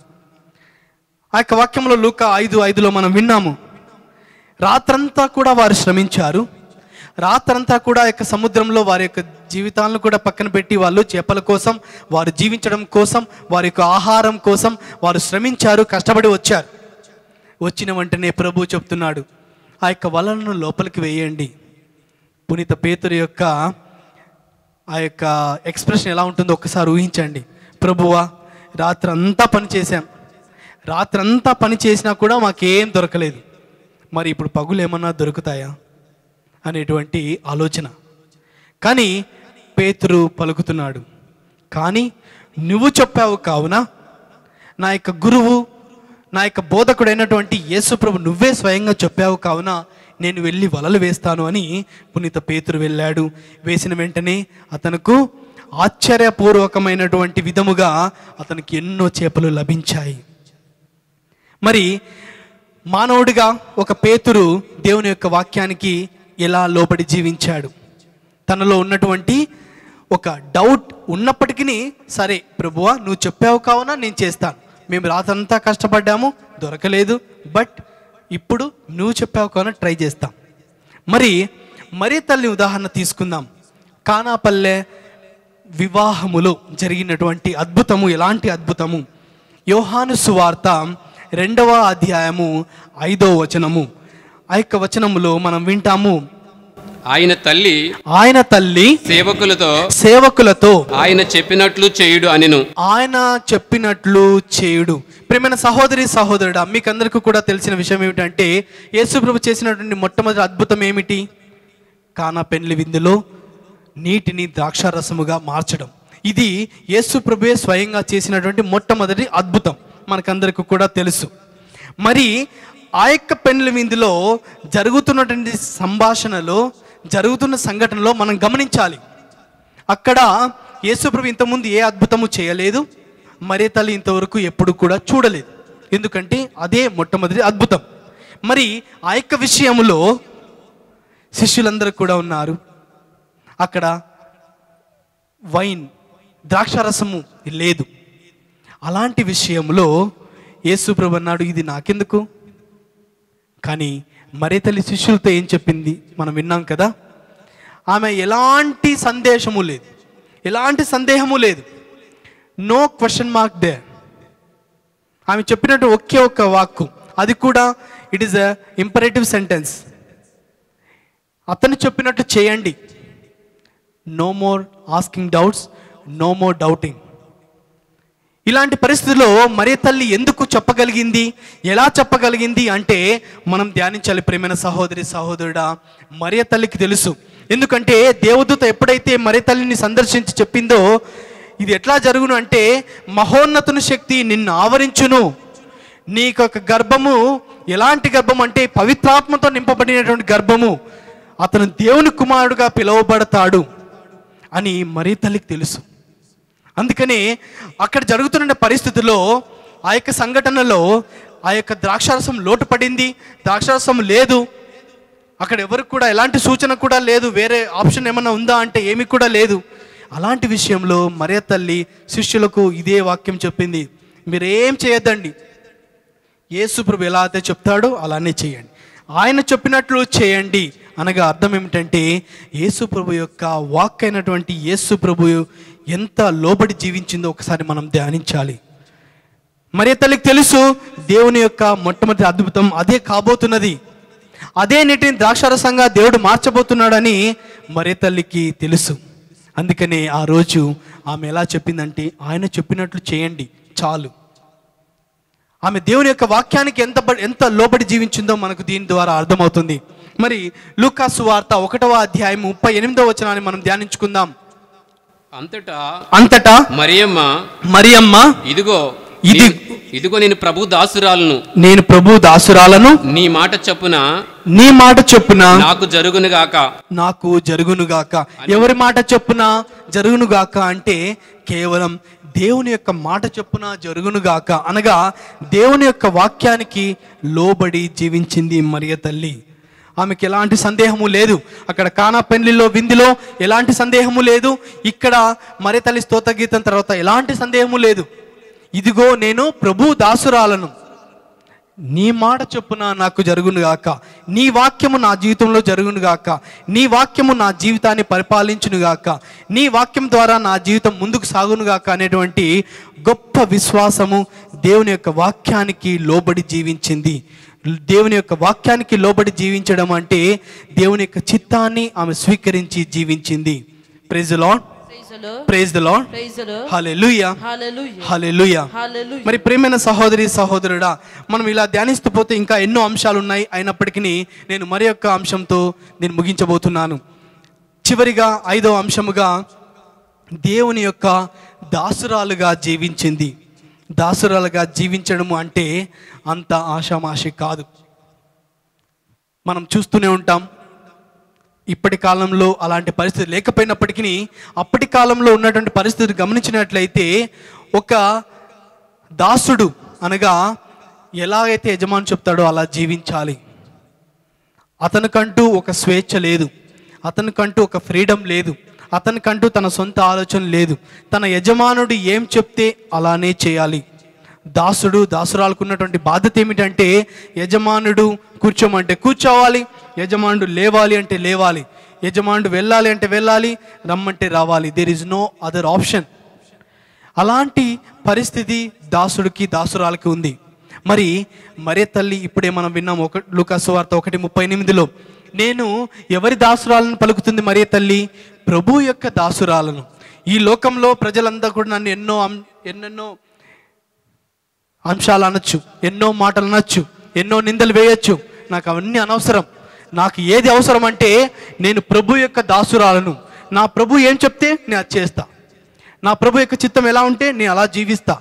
ఆ యొక్క వాక్యంలో లూక ఐదు ఐదులో మనం విన్నాము రాత్రంతా కూడా వారు శ్రమించారు రాత్రంతా కూడా ఆ యొక్క సముద్రంలో వారి యొక్క జీవితాలను కూడా పక్కన పెట్టి వాళ్ళు చేపల కోసం వారు జీవించడం కోసం వారి యొక్క ఆహారం కోసం వారు శ్రమించారు కష్టపడి వచ్చారు వచ్చిన వెంటనే ప్రభు చెప్తున్నాడు ఆ యొక్క వలలను లోపలికి వేయండి పునీత పేతురు యొక్క ఆ యొక్క ఎక్స్ప్రెషన్ ఎలా ఉంటుందో ఒక్కసారి ఊహించండి ప్రభువా రాత్రంతా పని చేశాం రాత్రంతా పని చేసినా కూడా మాకేం దొరకలేదు మరి ఇప్పుడు పగులు ఏమన్నా దొరుకుతాయా అనేటువంటి ఆలోచన కానీ పేతురు పలుకుతున్నాడు కానీ నువ్వు చెప్పావు కావున నా యొక్క గురువు నా యొక్క బోధకుడైనటువంటి యేసుప్రభు నువ్వే స్వయంగా చెప్పావు కావున నేను వెళ్ళి వలలు వేస్తాను అని పునీత పేతురు వెళ్ళాడు వేసిన వెంటనే అతనుకు ఆశ్చర్యపూర్వకమైనటువంటి విధముగా అతనికి ఎన్నో చేపలు లభించాయి మరి మానవుడిగా ఒక పేతురు దేవుని యొక్క వాక్యానికి ఎలా లోబడి జీవించాడు తనలో ఉన్నటువంటి ఒక డౌట్ ఉన్నప్పటికీ సరే ప్రభువా నువ్వు చెప్పావు కావున నేను చేస్తాను మేము రాతంతా కష్టపడ్డాము దొరకలేదు బట్ ఇప్పుడు నువ్వు చెప్పావు కావున ట్రై చేస్తాం మరి మరీ తల్లి ఉదాహరణ తీసుకుందాం కానాపల్లె వివాహములో జరిగినటువంటి అద్భుతము ఎలాంటి అద్భుతము యోహాను సువార్త రెండవ అధ్యాయము ఐదో వచనము ఆ యొక్క వచనములో మనం వింటాము ఆయన తల్లి ఆయన తల్లి సేవకులతో సేవకులతో ఆయన చెప్పినట్లు చేయుడు అనెను ఆయన చెప్పినట్లు చేయుడు ప్రేమైన సహోదరి సహోదరుడా మీకు అందరికీ కూడా తెలిసిన విషయం ఏమిటంటే యేసుప్రభు చేసినటువంటి మొట్టమొదటి అద్భుతం ఏమిటి కానా పెండ్లి విందులో నీటిని ద్రాక్షారసముగా మార్చడం ఇది యేసుప్రభువే స్వయంగా చేసినటువంటి మొట్టమొదటి అద్భుతం మనకందరికీ కూడా తెలుసు మరి ఆ యొక్క పెండ్లి విందులో జరుగుతున్నటువంటి సంభాషణలో జరుగుతున్న సంఘటనలో మనం గమనించాలి అక్కడ యేసుప్రభు ఇంతకుముందు ఏ అద్భుతము చేయలేదు మరే తల్లి ఇంతవరకు ఎప్పుడు కూడా చూడలేదు ఎందుకంటే అదే మొట్టమొదటి అద్భుతం మరి ఆ యొక్క విషయంలో శిష్యులందరూ కూడా ఉన్నారు అక్కడ వైన్ ద్రాక్షారసము లేదు అలాంటి విషయంలో యేసుప్రభు అన్నాడు ఇది నాకెందుకు కానీ మరే తల్లి శిష్యులతో ఏం చెప్పింది మనం విన్నాం కదా ఆమె ఎలాంటి సందేశము లేదు ఎలాంటి సందేహము లేదు నో క్వశ్చన్ మార్క్ దే ఆమె చెప్పినట్టు ఒకే ఒక్క వాక్కు అది కూడా it is a imperative sentence అతను చెప్పినట్టు చేయండి no more asking doubts no more doubting ఇలాంటి పరిస్థితుల్లో మరే తల్లి ఎందుకు చెప్పగలిగింది ఎలా చెప్పగలిగింది అంటే మనం ధ్యానించాలి ప్రేమైన సహోదరి సహోదరుడా మరియ తల్లికి తెలుసు ఎందుకంటే దేవదూత ఎప్పుడైతే మరే తల్లిని సందర్శించి చెప్పిందో ఇది ఎట్లా జరుగును అంటే మహోన్నతుని శక్తి నిన్ను ఆవరించును నీకు ఒక గర్భము ఎలాంటి గర్భం అంటే పవిత్రాత్మతో నింపబడినటువంటి గర్భము అతను దేవుని కుమారుడుగా పిలువబడతాడు అని మరీ తల్లికి తెలుసు అందుకని అక్కడ జరుగుతున్న పరిస్థితుల్లో ఆ యొక్క సంఘటనలో ఆ యొక్క ద్రాక్షారసం లోటు పడింది ద్రాక్షారసం లేదు అక్కడ ఎవరికి కూడా ఎలాంటి సూచన కూడా లేదు వేరే ఆప్షన్ ఏమన్నా ఉందా అంటే ఏమీ కూడా లేదు అలాంటి విషయంలో మరియ తల్లి శిష్యులకు ఇదే వాక్యం చెప్పింది మీరేం చేయొద్దండి యేసుప్రభు ఎలా అయితే చెప్తాడో అలానే చేయండి ఆయన చెప్పినట్లు చేయండి అనగా అర్థం ఏమిటంటే యేసుప్రభు యొక్క వాక్ అయినటువంటి యేసుప్రభు ఎంత లోబడి జీవించిందో ఒకసారి మనం ధ్యానించాలి మరి తల్లికి తెలుసు దేవుని యొక్క మొట్టమొదటి అద్భుతం అదే కాబోతున్నది అదే నీటిని ద్రాక్షారసంగా దేవుడు మార్చబోతున్నాడని మరి తల్లికి తెలుసు అందుకనే ఆ రోజు ఆమె ఎలా చెప్పిందంటే ఆయన చెప్పినట్లు చేయండి చాలు ఆమె దేవుని యొక్క వాక్యానికి ఎంత బ- ఎంత లోబడి జీవించిందో మనకు దీని ద్వారా అర్థమవుతుంది మరి లూకాసు వార్త ఒకటవ అధ్యాయం ముప్పై ఎనిమిదవ వచనాన్ని మనం ధ్యానించుకుందాం అంతటా అంతటా మరియమ్మ మరియమ్మ ఇదిగో ఇది- నీ- ఇదిగో నేను ప్రభు దాసురాలను నేను ప్రభు దాసురాలను నీ మాట చొప్పున నీ మాట చొప్పున నాకు జరుగునుగాక నాకు జరుగునుగాక ఎవరి మాట చొప్పున జరుగునుగాక అంటే కేవలం దేవుని యొక్క మాట చొప్పున జరుగునుగాక అనగా దేవుని యొక్క వాక్యానికి లోబడి జీవించింది మరియ తల్లి ఆమెకి ఎలాంటి సందేహము లేదు అక్కడ కానా పెళ్లిలో విందులో ఎలాంటి సందేహము లేదు ఇక్కడ మరి తల్లి స్తోత్ర గీతం తర్వాత ఎలాంటి సందేహము లేదు ఇదిగో నేను ప్రభు దాసురాలను నీ మాట చొప్పున నాకు జరుగును గాక నీ వాక్యము నా జీవితంలో జరుగును గాక నీ వాక్యము నా జీవితాన్ని పరిపాలించును గాక నీ వాక్యం ద్వారా నా జీవితం ముందుకు సాగును గాక అనేటువంటి గొప్ప విశ్వాసము దేవుని యొక్క వాక్యానికి లోబడి జీవించింది దేవుని యొక్క వాక్యానికి లోబడి జీవించడం అంటే దేవుని యొక్క చిత్తాన్ని ఆమె స్వీకరించి జీవించింది praise lord Praise the Lord. Praise the lord Praise the Lord. Hallelujah Hallelujah. Hallelujah Hallelujah. మరి ప్రేమైన సహోదరి సహోదరుడా మనం ఇలా ధ్యానిస్తూ పోతే ఇంకా ఎన్నో అంశాలు ఉన్నాయి అయినప్పటికీ నేను మరి యొక్క అంశంతో నేను ముగించబోతున్నాను చివరిగా ఐదో అంశముగా దేవుని యొక్క దాసురాలుగా జీవించింది దాసురాలుగా జీవించడము అంటే అంత ఆషామాషి కాదు మనం చూస్తూనే ఉంటాం ఇప్పటి కాలంలో అలాంటి పరిస్థితి లేకపోయినప్పటికీ అప్పటి కాలంలో ఉన్నటువంటి పరిస్థితి గమనించినట్లయితే ఒక దాసుడు అనగా ఎలాగైతే యజమాని చెప్తాడో అలా జీవించాలి అతనికంటూ ఒక స్వేచ్ఛ లేదు అతనికంటూ ఒక ఫ్రీడమ్ లేదు అతనికంటూ తన సొంత ఆలోచన లేదు తన యజమానుడు ఏం చెప్తే అలానే చేయాలి దాసుడు దాసురాలకు ఉన్నటువంటి బాధ్యత ఏమిటంటే యజమానుడు కూర్చోమంటే కూర్చోవాలి యజమానుడు లేవాలి అంటే లేవాలి యజమానుడు వెళ్ళాలి అంటే వెళ్ళాలి రమ్మంటే రావాలి there is no other option అలాంటి పరిస్థితి దాసుడికి దాసురాలకి ఉంది మరి మరే తల్లి ఇప్పుడే మనం విన్నాం ఒక లూకాసు వార్త ఒకటి ముప్పై ఎనిమిదిలో నేను ఎవరి దాసురాలను పలుకుతుంది మరే తల్లి ప్రభు యొక్క దాసురాలను ఈ లోకంలో ప్రజలంతా కూడా నన్ను ఎన్నో అం- ఎన్నెన్నో అంశాలు అనొచ్చు ఎన్నో మాటలు అనొచ్చు ఎన్నో నిందలు వేయొచ్చు నాకు అవన్నీ అనవసరం నాకు ఏది అవసరం అంటే నేను ప్రభు యొక్క దాసురాలను నా ప్రభు ఏం చెప్తే నేను అది చేస్తా నా ప్రభు యొక్క చిత్తం ఎలా ఉంటే నేను అలా జీవిస్తా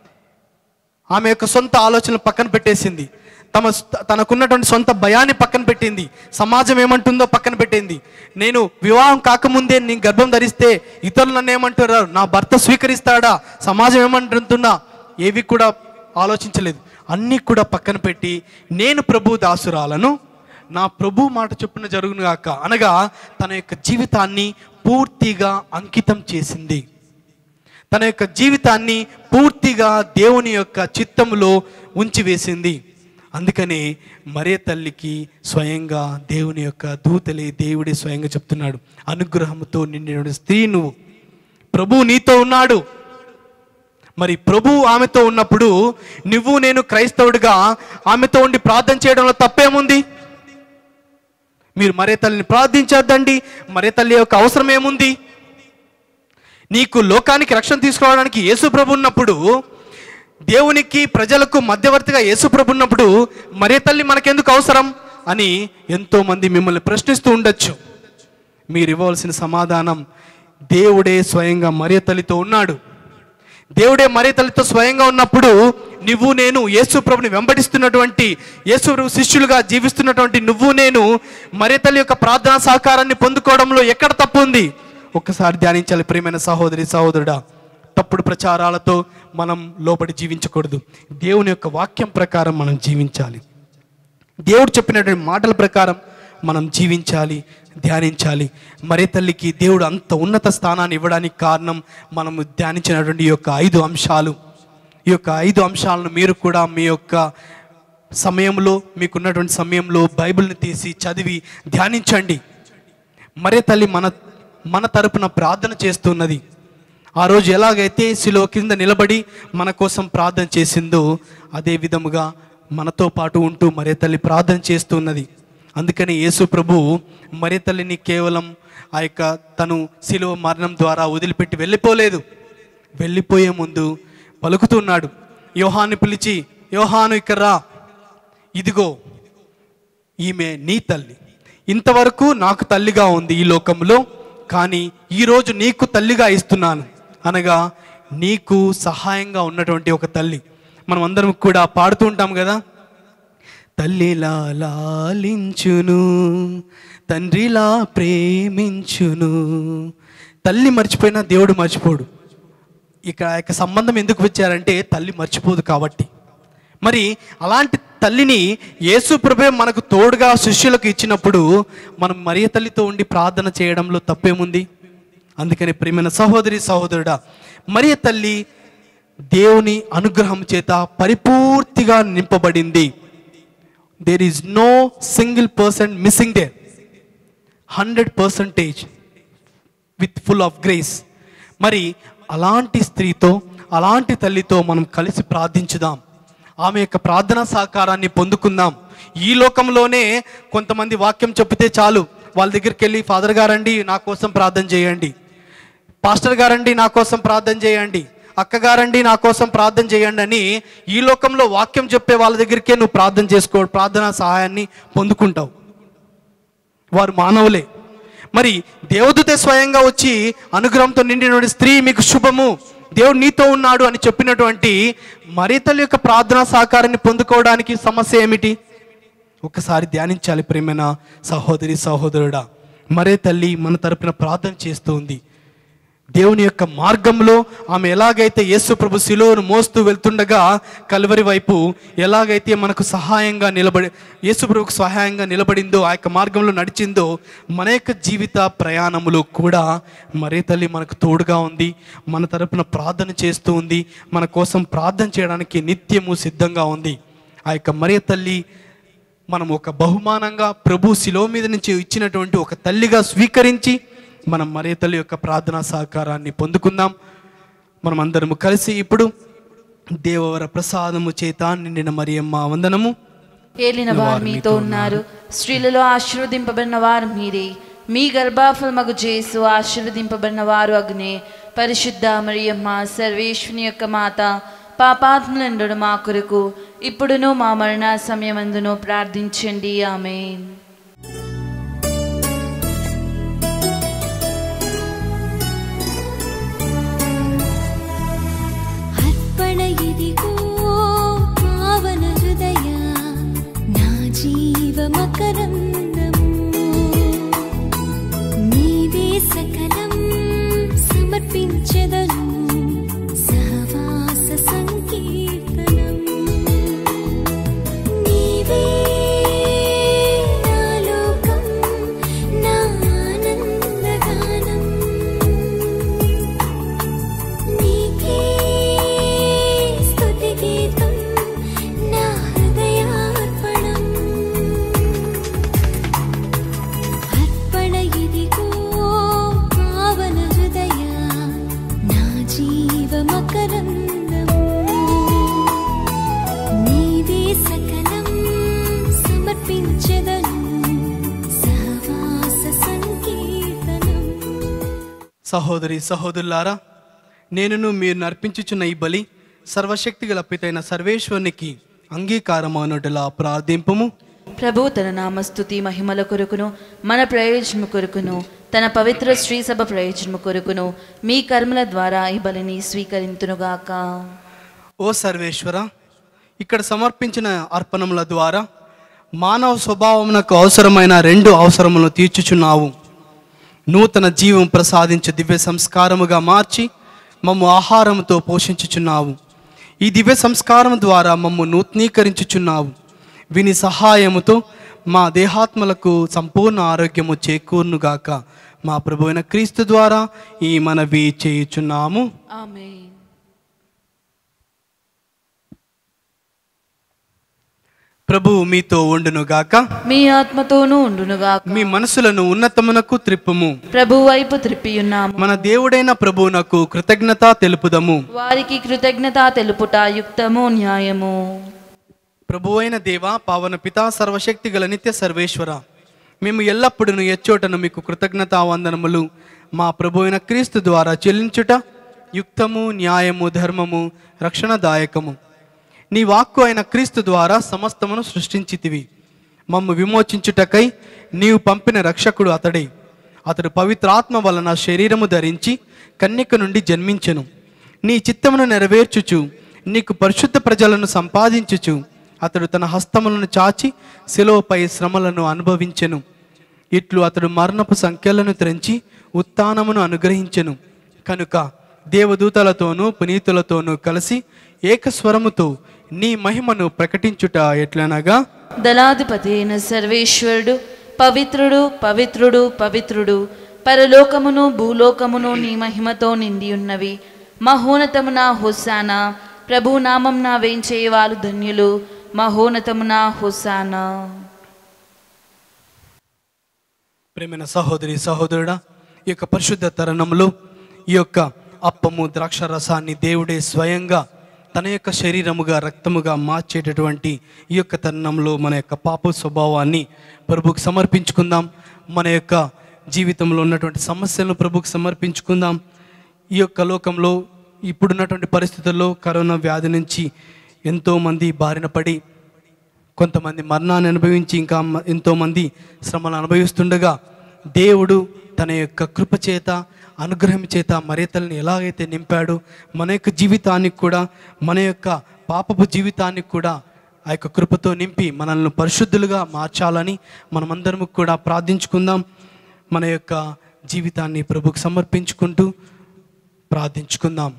ఆమె యొక్క సొంత ఆలోచనలు పక్కన పెట్టేసింది తమ తనకున్నటువంటి సొంత భయాన్ని పక్కన పెట్టింది సమాజం ఏమంటుందో పక్కన పెట్టింది నేను వివాహం కాకముందే నేను గర్భం ధరిస్తే ఇతరులు నన్ను ఏమంటున్నారు నా భర్త స్వీకరిస్తాడా సమాజం ఏమంటుందా ఏవి కూడా ఆలోచించలేదు అన్నీ కూడా పక్కన పెట్టి నేను ప్రభు దాసురాలను నా ప్రభు మాట చొప్పున జరుగును గాక అనగా తన యొక్క జీవితాన్ని పూర్తిగా అంకితం చేసింది తన యొక్క జీవితాన్ని పూర్తిగా దేవుని యొక్క చిత్తములో ఉంచివేసింది అందుకనే మరే తల్లికి స్వయంగా దేవుని యొక్క దూతలే దేవుడే స్వయంగా చెప్తున్నాడు అనుగ్రహంతో నిండిన స్త్రీ నువ్వు ప్రభు నీతో ఉన్నాడు మరి ప్రభు ఆమెతో ఉన్నప్పుడు నువ్వు నేను క్రైస్తవుడిగా ఆమెతో ఉండి ప్రార్థన చేయడంలో తప్పేముంది మీరు మరే తల్లిని ప్రార్థించొద్దండి మరే తల్లి యొక్క అవసరం ఏముంది నీకు లోకానికి రక్షణ తీసుకోవడానికి యేసు ప్రభు ఉన్నప్పుడు దేవునికి ప్రజలకు మధ్యవర్తిగా యేసు ప్రభు ఉన్నప్పుడు మరే తల్లి మనకెందుకు అవసరం అని ఎంతో మంది మిమ్మల్ని ప్రశ్నిస్తూ ఉండొచ్చు మీరు ఇవ్వవలసిన సమాధానం దేవుడే స్వయంగా మరే తల్లితో ఉన్నాడు దేవుడే మరే తల్లితో స్వయంగా ఉన్నప్పుడు నువ్వు నేను యేసు ప్రభుని వెంబడిస్తున్నటువంటి యేసు ప్రభు శిష్యులుగా జీవిస్తున్నటువంటి నువ్వు నేను మరే తల్లి యొక్క ప్రార్థనా సహకారాన్ని పొందుకోవడంలో ఎక్కడ తప్పు ఉంది ఒక్కసారి ధ్యానించాలి ప్రియమైన సహోదరి సహోదరుడా తప్పుడు ప్రచారాలతో మనం లోబడి జీవించకూడదు దేవుని యొక్క వాక్యం ప్రకారం మనం జీవించాలి దేవుడు చెప్పినటువంటి మాటల ప్రకారం మనం జీవించాలి ధ్యానించాలి మరే తల్లికి దేవుడు అంత ఉన్నత స్థానాన్ని ఇవ్వడానికి కారణం మనము ధ్యానించినటువంటి ఈ యొక్క ఐదు అంశాలు ఈ యొక్క ఐదు అంశాలను మీరు కూడా మీ యొక్క సమయంలో మీకున్నటువంటి సమయంలో బైబిల్ని తీసి చదివి ధ్యానించండి మరే తల్లి మన మన తరపున ప్రార్థన చేస్తున్నది ఆ రోజు ఎలాగైతే శిలో కింద నిలబడి మన కోసం ప్రార్థన చేసిందో అదే విధముగా మనతో పాటు ఉంటూ మరే తల్లి ప్రార్థన చేస్తున్నది అందుకని యేసు ప్రభు మరే తల్లిని కేవలం ఆ యొక్క తను శిలువ మరణం ద్వారా వదిలిపెట్టి వెళ్ళిపోలేదు వెళ్ళిపోయే ముందు పలుకుతున్నాడు యోహాన్ని పిలిచి యోహాను ఇక్కడ రా ఇదిగో ఈమె నీ తల్లి ఇంతవరకు నాకు తల్లిగా ఉంది ఈ లోకంలో కానీ ఈరోజు నీకు తల్లిగా ఇస్తున్నాను అనగా నీకు సహాయంగా ఉన్నటువంటి ఒక తల్లి మనం అందరం కూడా పాడుతూ ఉంటాం కదా తల్లిలా లాలించును తండ్రిలా ప్రేమించును తల్లి మర్చిపోయినా దేవుడు మర్చిపోడు ఇక ఆ యొక్క సంబంధం ఎందుకు వచ్చారంటే తల్లి మర్చిపోదు కాబట్టి మరి అలాంటి తల్లిని యేసు ప్రభే మనకు తోడుగా శిష్యులకు ఇచ్చినప్పుడు మనం మరియ తల్లితో ఉండి ప్రార్థన చేయడంలో తప్పేముంది అందుకని ప్రియమైన సహోదరి సహోదరుడా మరియ తల్లి దేవుని అనుగ్రహం చేత పరిపూర్తిగా నింపబడింది there is no single person missing there hundred percentage with full of grace మరి అలాంటి స్త్రీతో అలాంటి తల్లితో మనం కలిసి ప్రార్థించుదాం ఆమె యొక్క ప్రార్థనా సహకారాన్ని పొందుకుందాం ఈ లోకంలోనే కొంతమంది వాక్యం చెప్తే చాలు వాళ్ళ దగ్గరికి వెళ్ళి ఫాదర్ గారండి నా కోసం ప్రార్థన చేయండి పాస్టర్ గారండి నా కోసం ప్రార్థన చేయండి అక్క గారండి నా కోసం ప్రార్థన చేయండి అని ఈ లోకంలో వాక్యం చెప్పే వాళ్ళ దగ్గరికే నువ్వు ప్రార్థన చేసుకో ప్రార్థనా సహాయాన్ని పొందుకుంటావు వారు మానవులే మరి దేవదూతే స్వయంగా వచ్చి అనుగ్రహంతో నిండినటువంటి స్త్రీ మీకు శుభము దేవుడు నీతో ఉన్నాడు అని చెప్పినటువంటి మరీతల యొక్క ప్రార్థనా సహకారాన్ని పొందుకోవడానికి సమస్య ఏమిటి ఒకసారి ధ్యానించాలి ప్రేమైన సహోదరి సహోదరుడా మరే తల్లి మన తరపున ప్రార్థన చేస్తూ ఉంది దేవుని యొక్క మార్గంలో ఆమె ఎలాగైతే యేసు ప్రభు శిలువను మోస్తూ వెళ్తుండగా కలువరి వైపు ఎలాగైతే మనకు సహాయంగా నిలబడి యేసు ప్రభుకు సహాయంగా నిలబడిందో ఆ యొక్క మార్గంలో నడిచిందో మన యొక్క జీవిత ప్రయాణములో కూడా మరే తల్లి మనకు తోడుగా ఉంది మన తరపున ప్రార్థన చేస్తూ ఉంది మన కోసం ప్రార్థన చేయడానికి నిత్యము సిద్ధంగా ఉంది ఆ యొక్క మరే తల్లి మనం ఒక బహుమానంగా ప్రభు శిలో మీద నుంచి ఇచ్చినటువంటి ఒక తల్లిగా స్వీకరించి మనం మరే తల్లి యొక్క ప్రార్థనా సహకారాన్ని పొందుకుందాం మనం అందరము కలిసి ఇప్పుడు దేవవర ప్రసాదము చేత నిండిన మరియమ్మ వందనము ఏలిన వారు మీతో ఉన్నారు స్త్రీలలో ఆశీర్వదింపబడిన వారు మీరే మీ గర్భాఫలమగు చేసు ఆశీర్వదింపబడిన వారు అగ్నే పరిశుద్ధ మరియమ్మ సర్వేశ్వని యొక్క మాత పాపాత్ములండు మా కొరకు ఇప్పుడును మా మరణ సమయమందును ప్రార్థించండి ఆమెన్ అర్పణ ఇదిగో పావన హృదయ నా జీవ మకరందము నీవే సకలం సమర్పించెదను సహవాస సంకీర్తనం నీవే నా లోకం నా ఆనందగానం నీకే స్తుతి గీతం నా హృదయార్పణం అర్పణ ఇదిగో పావన హృదయ నా జీవ మకరందము నీవే సకలం సమర్పించెదను సహవాస సంకీర్తనం సహోదరి సహోదరులారా నేనును మీరు నర్పించుచున్న ఈ బలి సర్వశక్తి గల పితైన సర్వేశ్వరునికి అంగీకారమనుటలా ప్రార్థింపము ప్రభు తన నామస్తుతి మహిమల కొరకును మన ప్రయోజనము కొరకును తన పవిత్ర శ్రీ సభ ప్రయోజనము కొరకును మీ కర్మల ద్వారా ఈ బలిని స్వీకరింతునుగాక ఓ సర్వేశ్వర ఇక్కడ సమర్పించిన అర్పణముల ద్వారా మానవ స్వభావమునకు అవసరమైన రెండు అవసరములను తీర్చుచున్నావు నూతన జీవం ప్రసాదించే దివ్య సంస్కారముగా మార్చి మమ్ము ఆహారముతో పోషించుచున్నావు ఈ దివ్య సంస్కారం ద్వారా మమ్ము నూతనీకరించుచున్నావు విని సహాయముతో మా దేహాత్మలకు సంపూర్ణ ఆరోగ్యము చేకూర్నుగాక మా ప్రభు అయిన క్రీస్తు ద్వారా ఈ మనవి చేయుచున్నాము ఆమేన్ ప్రభువు మీతో ఉండునుగాక మీ ఆత్మతోనూ ఉండునుగాక మీ మనసులను ఉన్నతమునకు త్రిప్పుము ప్రభు వైపు త్రిప్పియున్నాము మన దేవుడైన ప్రభువునకు కృతజ్ఞత తెలుపుదము వారికి కృతజ్ఞత తెలుపుట యుక్తము న్యాయము ప్రభువైన దేవ పావన పితా సర్వశక్తి గల నిత్య సర్వేశ్వర మేము ఎల్లప్పుడూ ఎచ్చోటను మీకు కృతజ్ఞత వందనములు మా ప్రభు అయిన క్రీస్తు ద్వారా చెల్లించుట యుక్తము న్యాయము ధర్మము రక్షణదాయకము నీ వాక్కు అయిన క్రీస్తు ద్వారా సమస్తమును సృష్టించితివి మమ్ము విమోచించుటకై నీవు పంపిన రక్షకుడు అతడే అతడు పవిత్రాత్మ వలన శరీరము ధరించి కన్యక నుండి జన్మించెను నీ చిత్తమును నెరవేర్చుచు నీకు పరిశుద్ధ ప్రజలను సంపాదించుచు అతడు తన హస్తములను చాచి శిలువపై శ్రమలను అనుభవించెను ఇట్లు అతడు మరణపు సంఖ్యలను త్రెంచి ఉత్థానమును అనుగ్రహించెను కనుక దేవదూతలతోనూ పునీతులతోనూ కలిసి ఏకస్వరముతో నీ మహిమను ప్రకటించుట ఎట్లనగా దళాధిపతి అయిన సర్వేశ్వరుడు పవిత్రుడు పవిత్రుడు పవిత్రుడు పరలోకమును భూలోకమును నీ మహిమతో నిండి ఉన్నవి మహోన్నతమున హుస్సానా ప్రభు నామం నా వేంచేవారు ధన్యులు మహోన్నతమున హుసానా ప్రేమైన సహోదరి సహోదరుడా ఈ యొక్క పరిశుద్ధ తరుణంలో ఈ యొక్క అప్పము ద్రాక్ష రసాన్ని దేవుడే స్వయంగా తన యొక్క శరీరముగా రక్తముగా మార్చేటటువంటి ఈ యొక్క తరుణంలో మన యొక్క పాప స్వభావాన్ని ప్రభుకు సమర్పించుకుందాం మన యొక్క జీవితంలో ఉన్నటువంటి సమస్యలను ప్రభుకు సమర్పించుకుందాం ఈ యొక్క లోకంలో ఇప్పుడున్నటువంటి పరిస్థితుల్లో కరోనా వ్యాధి నుంచి ఎంతోమంది బారిన పడి కొంతమంది మరణాన్ని అనుభవించి ఇంకా మ- ఎంతోమంది శ్రమలు అనుభవిస్తుండగా దేవుడు తన యొక్క కృప చేత అనుగ్రహం చేత మరేతల్ని ఎలాగైతే నింపాడో మన యొక్క జీవితానికి కూడా మన యొక్క పాపపు జీవితానికి కూడా ఆ యొక్క కృపతో నింపి మనల్ని పరిశుద్ధులుగా మార్చాలని మనమందరం కూడా ప్రార్థించుకుందాం మన యొక్క జీవితాన్ని ప్రభుకు సమర్పించుకుంటూ ప్రార్థించుకుందాం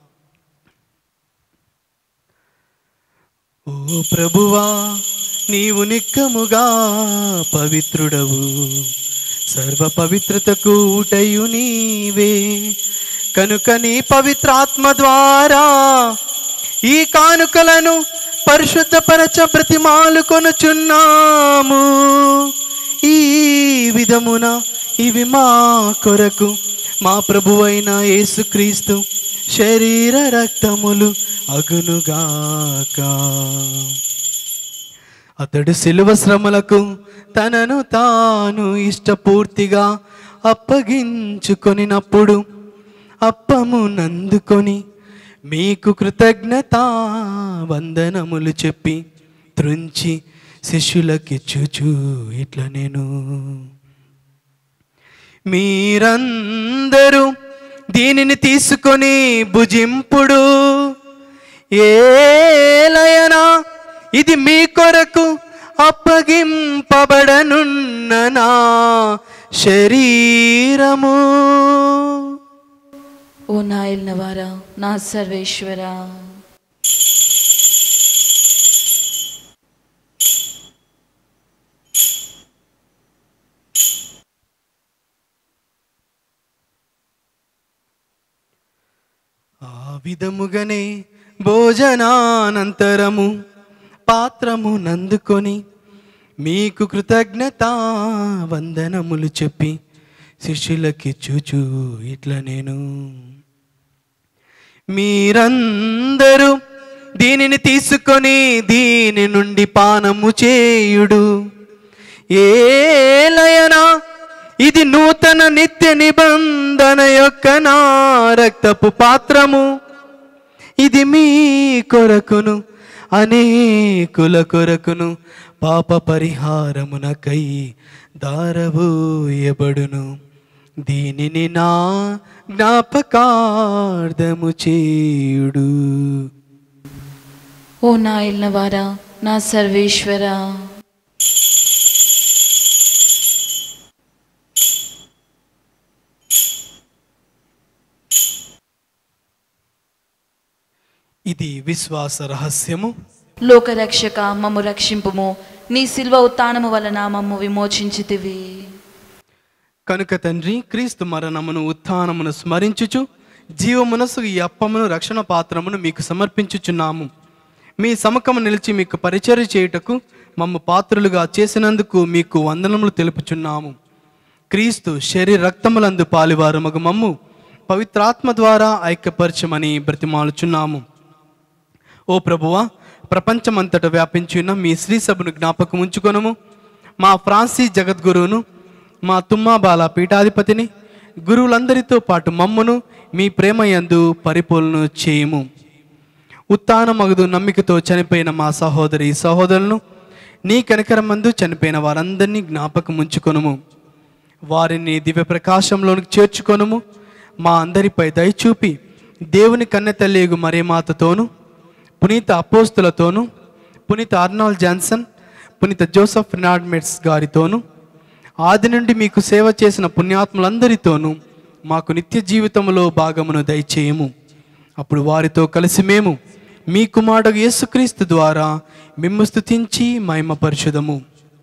ఓ ప్రభువా నీవు నిక్కముగా పవిత్రుడవు సర్వ పవిత్రతకు ఊటయు నీవే కనుక నీ పవిత్రాత్మ ద్వారా ఈ కానుకలను పరిశుద్ధపరచ ప్రతిమాలు కొనుచున్నాము ఈ విధమున ఇవి మా కొరకు మా ప్రభువైన యేసుక్రీస్తు శరీర రక్తములు అగునుగాక అతడు శిలువ శ్రమలకు తనను తాను ఇష్టపూర్తిగా అప్పగించుకొనినప్పుడు అప్పము నందుకొని మీకు కృతజ్ఞత వందనములు చెప్పి త్రుంచి శిష్యులకిచ్చుచు ఇట్లా నేను మీరందరూ దీనిని తీసుకొని భుజింపుడు ఏలయనా ఇది మీ కొరకు అప్పగింపబడనున్న నా శరీరము ఓ నా వారా నా సర్వేశ్వరా ఆ విధముగానే భోజనానంతరము పాత్రము నందుకొని మీకు కృతజ్ఞత వందనములు చెప్పి శిష్యులకి చూచు ఇట్లా నేను మీరందరూ దీనిని తీసుకొని దీని నుండి పానము చేయుడు ఏలయనా ఇది నూతన నిత్య నిబంధన యొక్క నా రక్తపు పాత్రము ఇది మీ కొరకును అనేకుల కొరకును పాప పరిహారమునకై దారబోయబడును దీనిని నా జ్ఞాపకార్థము చేయుడు ఓ నా వారా నా సర్వేశ్వరా ఇది విశ్వాస రహస్యము లోకరక్షక మమ్ము రక్షింపుము నీ శిల్వ ఉత్థానము వలన మమ్ము విమోచించితివి కనుక తండ్రి క్రీస్తు మరణమును ఉత్థానమును స్మరించుచు జీవమునసు ఈ అప్పమును రక్షణ పాత్రమును మీకు సమర్పించుచున్నాము మీ సమకము నిలిచి మీకు పరిచర్య చేయుటకు మమ్ము పాత్రులుగా చేసినందుకు మీకు వందనములు తెలుపుచున్నాము క్రీస్తు శరీర రక్తములందు పాలివారు మగు మమ్ము పవిత్రాత్మ ద్వారా ఐక్యపరచమని బ్రతిమాలుచున్నాము ఓ ప్రభువా ప్రపంచమంతట వ్యాపించిన మీ శ్రీ సభను జ్ఞాపకం ఉంచుకొనము మా ఫ్రాన్సీ జగద్గురువును మా తుమ్మాబాల పీఠాధిపతిని గురువులందరితో పాటు మమ్మును మీ ప్రేమయందు పరిపూర్ణను చేయము ఉత్తానమగదు నమ్మికతో చనిపోయిన మా సహోదరి సహోదరులను నీ కనికరమందు చనిపోయిన వారందరినీ జ్ఞాపకం ఉంచుకొనుము వారిని దివ్య ప్రకాశంలోనికి చేర్చుకొనుము మా అందరిపై దయచూపి దేవుని కన్నెతల్లిగు మరే మాతతోను పునీత అపోస్తులతోనూ పునీత అర్నాల్డ్ జాన్సన్ పునీత జోసఫ్ నాడ్మెట్స్ గారితోనూ ఆది నుండి మీకు సేవ చేసిన పుణ్యాత్ములందరితోనూ మాకు నిత్య జీవితంలో భాగమును దయచేయము అప్పుడు వారితో కలిసి మేము మీ కుమారుడు యేసుక్రీస్తు ద్వారా మిమ్ము స్తుతించి మహిమపరచుదము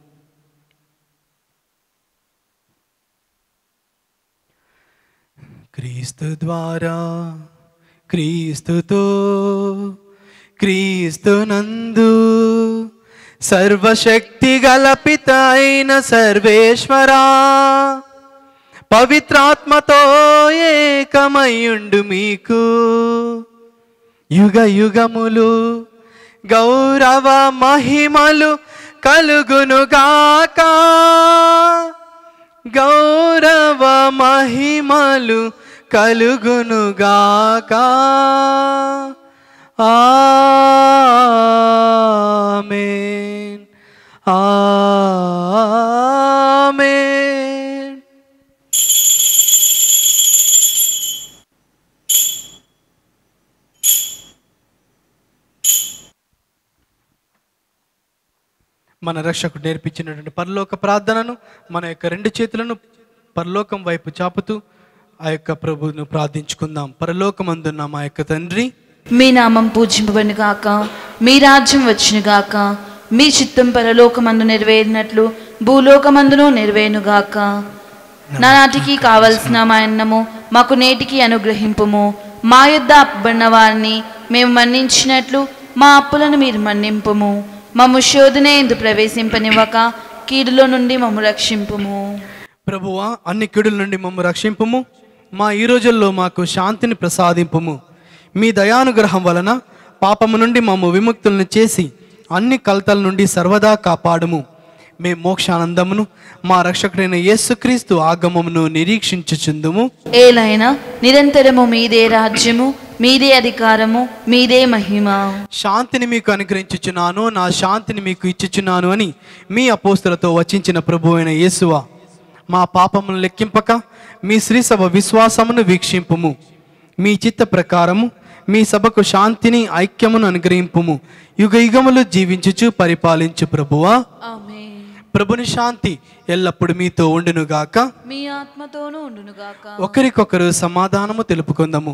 క్రీస్తు ద్వారా క్రీస్తుతో క్రీస్తు నందు సర్వశక్తి గలపిత అయిన సర్వేశ్వరా పవిత్రాత్మతో ఏకమయుండు మీకు యుగ యుగములు గౌరవ మహిమలు కలుగునుగాక గౌరవ మహిమలు కలుగునుగాక ఆమేన్ ఆమేన్ మన రక్షకుడు నేర్పించినటువంటి పరలోక ప్రార్థనను మన యొక్క రెండు చేతులను పరలోకం వైపు చాపుతూ ఆ యొక్క ప్రభువును ప్రార్థించుకుందాం పరలోకమందున్న మా యొక్క తండ్రి మీ నామం పూజింపబడిన గాక మీ రాజ్యం వచ్చిన గాక మీ చిత్తం పరలోకమందు నెరవేరినట్లు భూలోకమందును నెరవేరును గాక నానాటికి కావలసిన మా అన్నము మాకు నేటికి అనుగ్రహింపుము మా యొద్ద అప్పబడిన వారిని మేము మన్నించినట్లు మా అప్పులను మీరు మన్నింపుము మమ్ము శోధనే ఎందు ప్రవేశింపనివ్వక కీడులో నుండి మమ్ము రక్షింపుము ప్రభువా అన్ని కీడుల నుండి మమ్ము రక్షింపుము మా ఈ రోజుల్లో మాకు శాంతిని ప్రసాదింపుము మీ దయానుగ్రహం వలన పాపము నుండి మమ్ము విముక్తులను చేసి అన్ని కలతల నుండి సర్వదా కాపాడుము మే మోక్షానందమును మా రక్షకుడైన యేసుక్రీస్తు ఆగమమును నిరీక్షించుచుందుము ఏలైనా నిరంతరము మీదే రాజ్యము మీదే అధికారము మీదే మహిమ శాంతిని మీకు అనుగ్రహించుచున్నాను నా శాంతిని మీకు ఇచ్చుచున్నాను అని మీ అపోస్తులతో వచించిన ప్రభు అయిన యేసువా మా పాపమును లెక్కింపక మీ శ్రీ సభ విశ్వాసమును వీక్షింపుము మీ చిత్త ప్రకారము మీ సభకు శాంతిని ఐక్యమును అనుగ్రహింపుము యుగ యుగములు జీవించుచు పరిపాలించు ప్రభువా ఆమేన్ ప్రభుని శాంతి ఎల్లప్పుడు మీతో ఉండునుగాక మీ ఆత్మతోనూ ఉండునుగాక ఒకరికొకరు సమాధానము తెలుపుకుందాము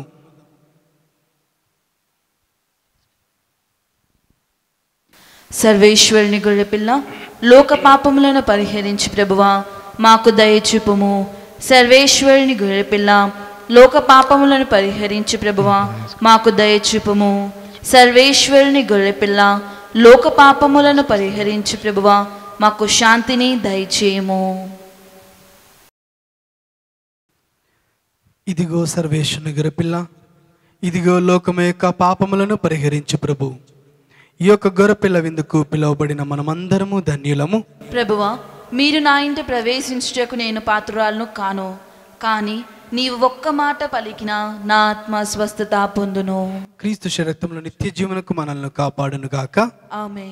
సర్వేశ్వరుని గొర్రెపిల్ల లోక పాపములను పరిహరించి ప్రభువా మాకు దయచూపుము సర్వేశ్వరుని గొర్రెపిల్ల లోక పాపములను పరిహరించి ప్రభువా మాకు దయచూపుము సర్వేశ్వరుని గొర్రెపిల్ల లోక పాపములను పరిహరించి ప్రభువా మాకు శాంతిని దయచేయము ఇదిగో సర్వేశ్వరుని గొర్రెపిల్ల ఇదిగో లోకము యొక్క పాపములను పరిహరించు ప్రభు ఈ యొక్క గొర్రెపిల్ల విందుకు పిలువబడిన మనమందరము ధన్యులము ప్రభువా మీరు నా ఇంట ప్రవేశించుటకు నేను పాత్రురాలను కాను కానీ నీవు ఒక్క మాట పలికిన నా ఆత్మ స్వస్థత పొందును క్రీస్తు శరక్తంలో నిత్య జీవనకు మనల్ని కాపాడును గాక ఆమె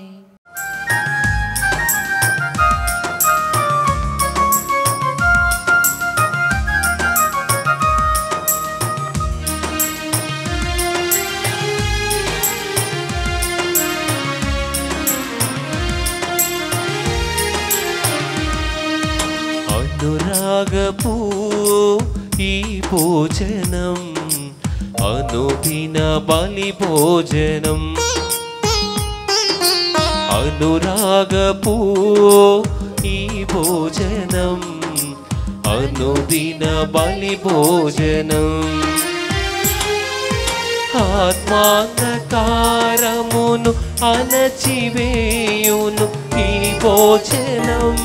అనురాగపూ ఈ భోజనం అనుదిన బలి భోజనం అనురాగపూ ఈ భోజనం అనుదిన బలి భోజనం ఆత్మాంధకారమును అణచివేయును ఈ భోజనం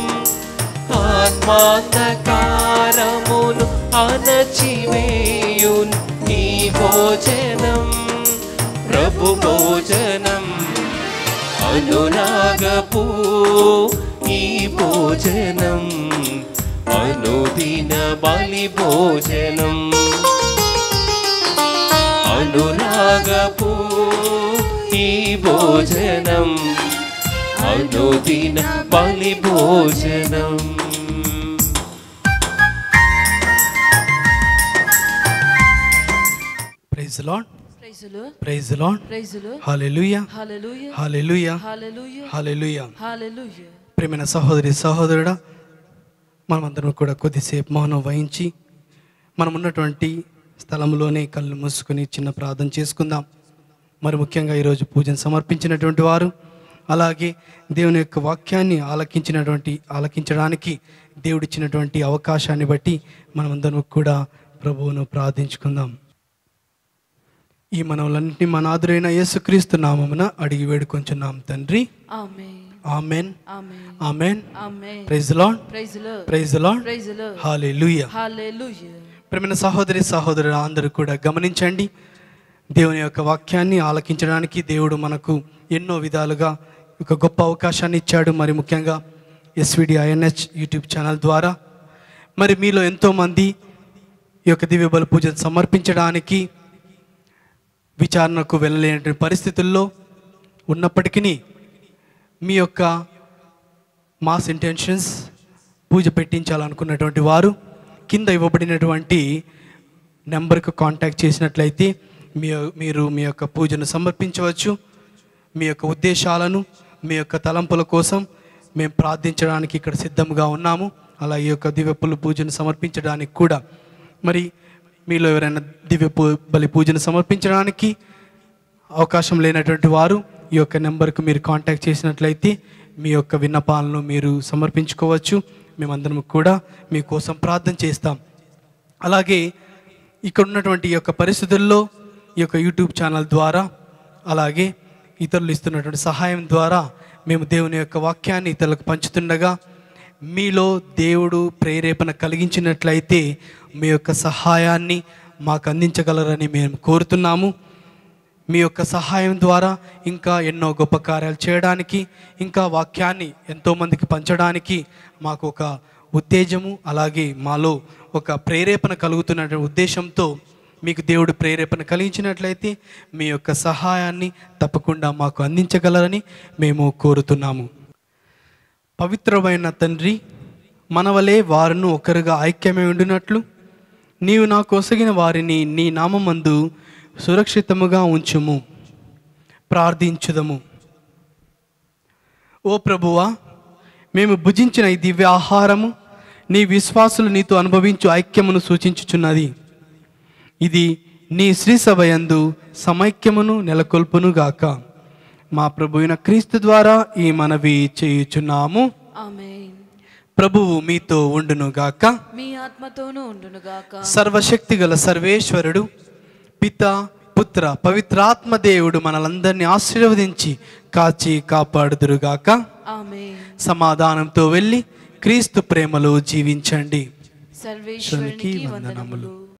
ఆత్మాంధకారమును అణచివేయును ఈ భోజనం ప్రభు భోజనం అనురాగపు ఈ భోజనం అనుదిన బలి భోజనం అనురాగపు ఈ భోజనం అనుదిన బలి భోజనం ప్రైజ్ లాడ్ ప్రైజులు ప్రైజ్ లాడ్ ప్రైజులు hallelujah hallelujah hallelujah hallelujah hallelujah hallelujah ప్రేమైన సహోదరి సహోదరుడా మనమందరం కూడా కొద్దిసేపు మౌనం వహించి మనం ఉన్నటువంటి స్థలంలోనే కళ్ళు మూసుకొని చిన్న ప్రార్థన చేసుకుందాం మరి ముఖ్యంగా ఈరోజు పూజను సమర్పించినటువంటి వారు అలాగే దేవుని యొక్క వాక్యాన్ని ఆలకించినటువంటి ఆలకించడానికి దేవుడిచ్చినటువంటి అవకాశాన్ని బట్టి మనమందరం కూడా ప్రభువును ప్రార్థించుకుందాం ఈ మనవులన్నింటినీ మన ఆదురైన యేసుక్రీస్తు నామమున అడిగి వేడుకొంచున్నాం తండ్రి amen amen amen amen amen praise Lord praise Lord praise Lord praise Lord hallelujah hallelujah ప్రేమైన సహోదరి సహోదరులు అందరూ కూడా గమనించండి దేవుని యొక్క వాక్యాన్ని ఆలకించడానికి దేవుడు మనకు ఎన్నో విధాలుగా ఒక గొప్ప అవకాశాన్ని ఇచ్చాడు మరి ముఖ్యంగా ఎస్విడి ఐఎన్హెచ్ యూట్యూబ్ ఛానల్ ద్వారా మరి మీలో ఎంతోమంది ఈ యొక్క దివ్య బలి పూజను సమర్పించడానికి విచారణకు వెళ్ళలేనటువంటి పరిస్థితుల్లో ఉన్నప్పటికీ మీ యొక్క మాస్ ఇంటెన్షన్స్ పూజ పెట్టించాలనుకున్నటువంటి వారు కింద ఇవ్వబడినటువంటి నెంబర్కు కాంటాక్ట్ చేసినట్లయితే మీ మీరు మీ యొక్క పూజను సమర్పించవచ్చు మీ యొక్క ఉద్దేశాలను మీ యొక్క తలంపుల కోసం మేము ప్రార్థించడానికి ఇక్కడ సిద్ధంగా ఉన్నాము అలా ఈ యొక్క దివ్య పుల్ల పూజను సమర్పించడానికి కూడా మరి మీలో ఎవరైనా దివ్య పూ బలి పూజను సమర్పించడానికి అవకాశం లేనటువంటి వారు ఈ యొక్క నెంబర్కు మీరు కాంటాక్ట్ చేసినట్లయితే మీ యొక్క విన్నపాలను మీరు సమర్పించుకోవచ్చు మేమందరం కూడా మీకోసం ప్రార్థన చేస్తాం అలాగే ఇక్కడ ఉన్నటువంటి ఈ యొక్క పరిస్థితుల్లో ఈ యొక్క యూట్యూబ్ ఛానల్ ద్వారా అలాగే ఇతరులు ఇస్తున్నటువంటి సహాయం ద్వారా మేము దేవుని యొక్క వాక్యాన్ని ఇతరులకు పంచుతుండగా మీలో దేవుడు ప్రేరేపణ కలిగించినట్లయితే మీ యొక్క సహాయాన్ని మాకు అందించగలరని మేము కోరుతున్నాము మీ యొక్క సహాయం ద్వారా ఇంకా ఎన్నో గొప్ప కార్యాలు చేయడానికి ఇంకా వాక్యాన్ని ఎంతోమందికి పంచడానికి మాకు ఒక ఉత్తేజము అలాగే మాలో ఒక ప్రేరేపణ కలుగుతున్న ఉద్దేశంతో మీకు దేవుడు ప్రేరేపణ కలిగించినట్లయితే మీ యొక్క సహాయాన్ని తప్పకుండా మాకు అందించగలరని మేము కోరుతున్నాము పవిత్రమైన తండ్రి మనవలే వారును ఒకరుగా ఐక్యమై ఉండినట్లు నీవు నాకు ఒసగిన వారిని నీ నామమందు సురక్షితముగా ఉంచుము ప్రార్థించుదము ఓ ప్రభువా మేము భుజించిన ఈ దివ్య ఆహారము నీ విశ్వాసులు నీతో అనుభవించు ఐక్యమును సూచించుచున్నది ఇది నీ శ్రీ సభయందు సమైక్యమును నెలకొల్పును గాక మా ప్రభువైన క్రీస్తు ద్వారా ఈ మనవి చేయుచున్నాము ఆమేన్ ప్రభువు మీతో ఉండును గాక మీ ఆత్మతోనూ ఉండునుగాక సర్వశక్తిగల సర్వేశ్వరుడు పిత పుత్ర పవిత్రాత్మ దేవుడు మనలందరినీ ఆశీర్వదించి కాచి కాపాడుదురుగాక ఆమేన్ సమాధానంతో వెళ్ళి క్రీస్తు ప్రేమలో జీవించండి సర్వేశ్వరునికి వందనములు. వందనములు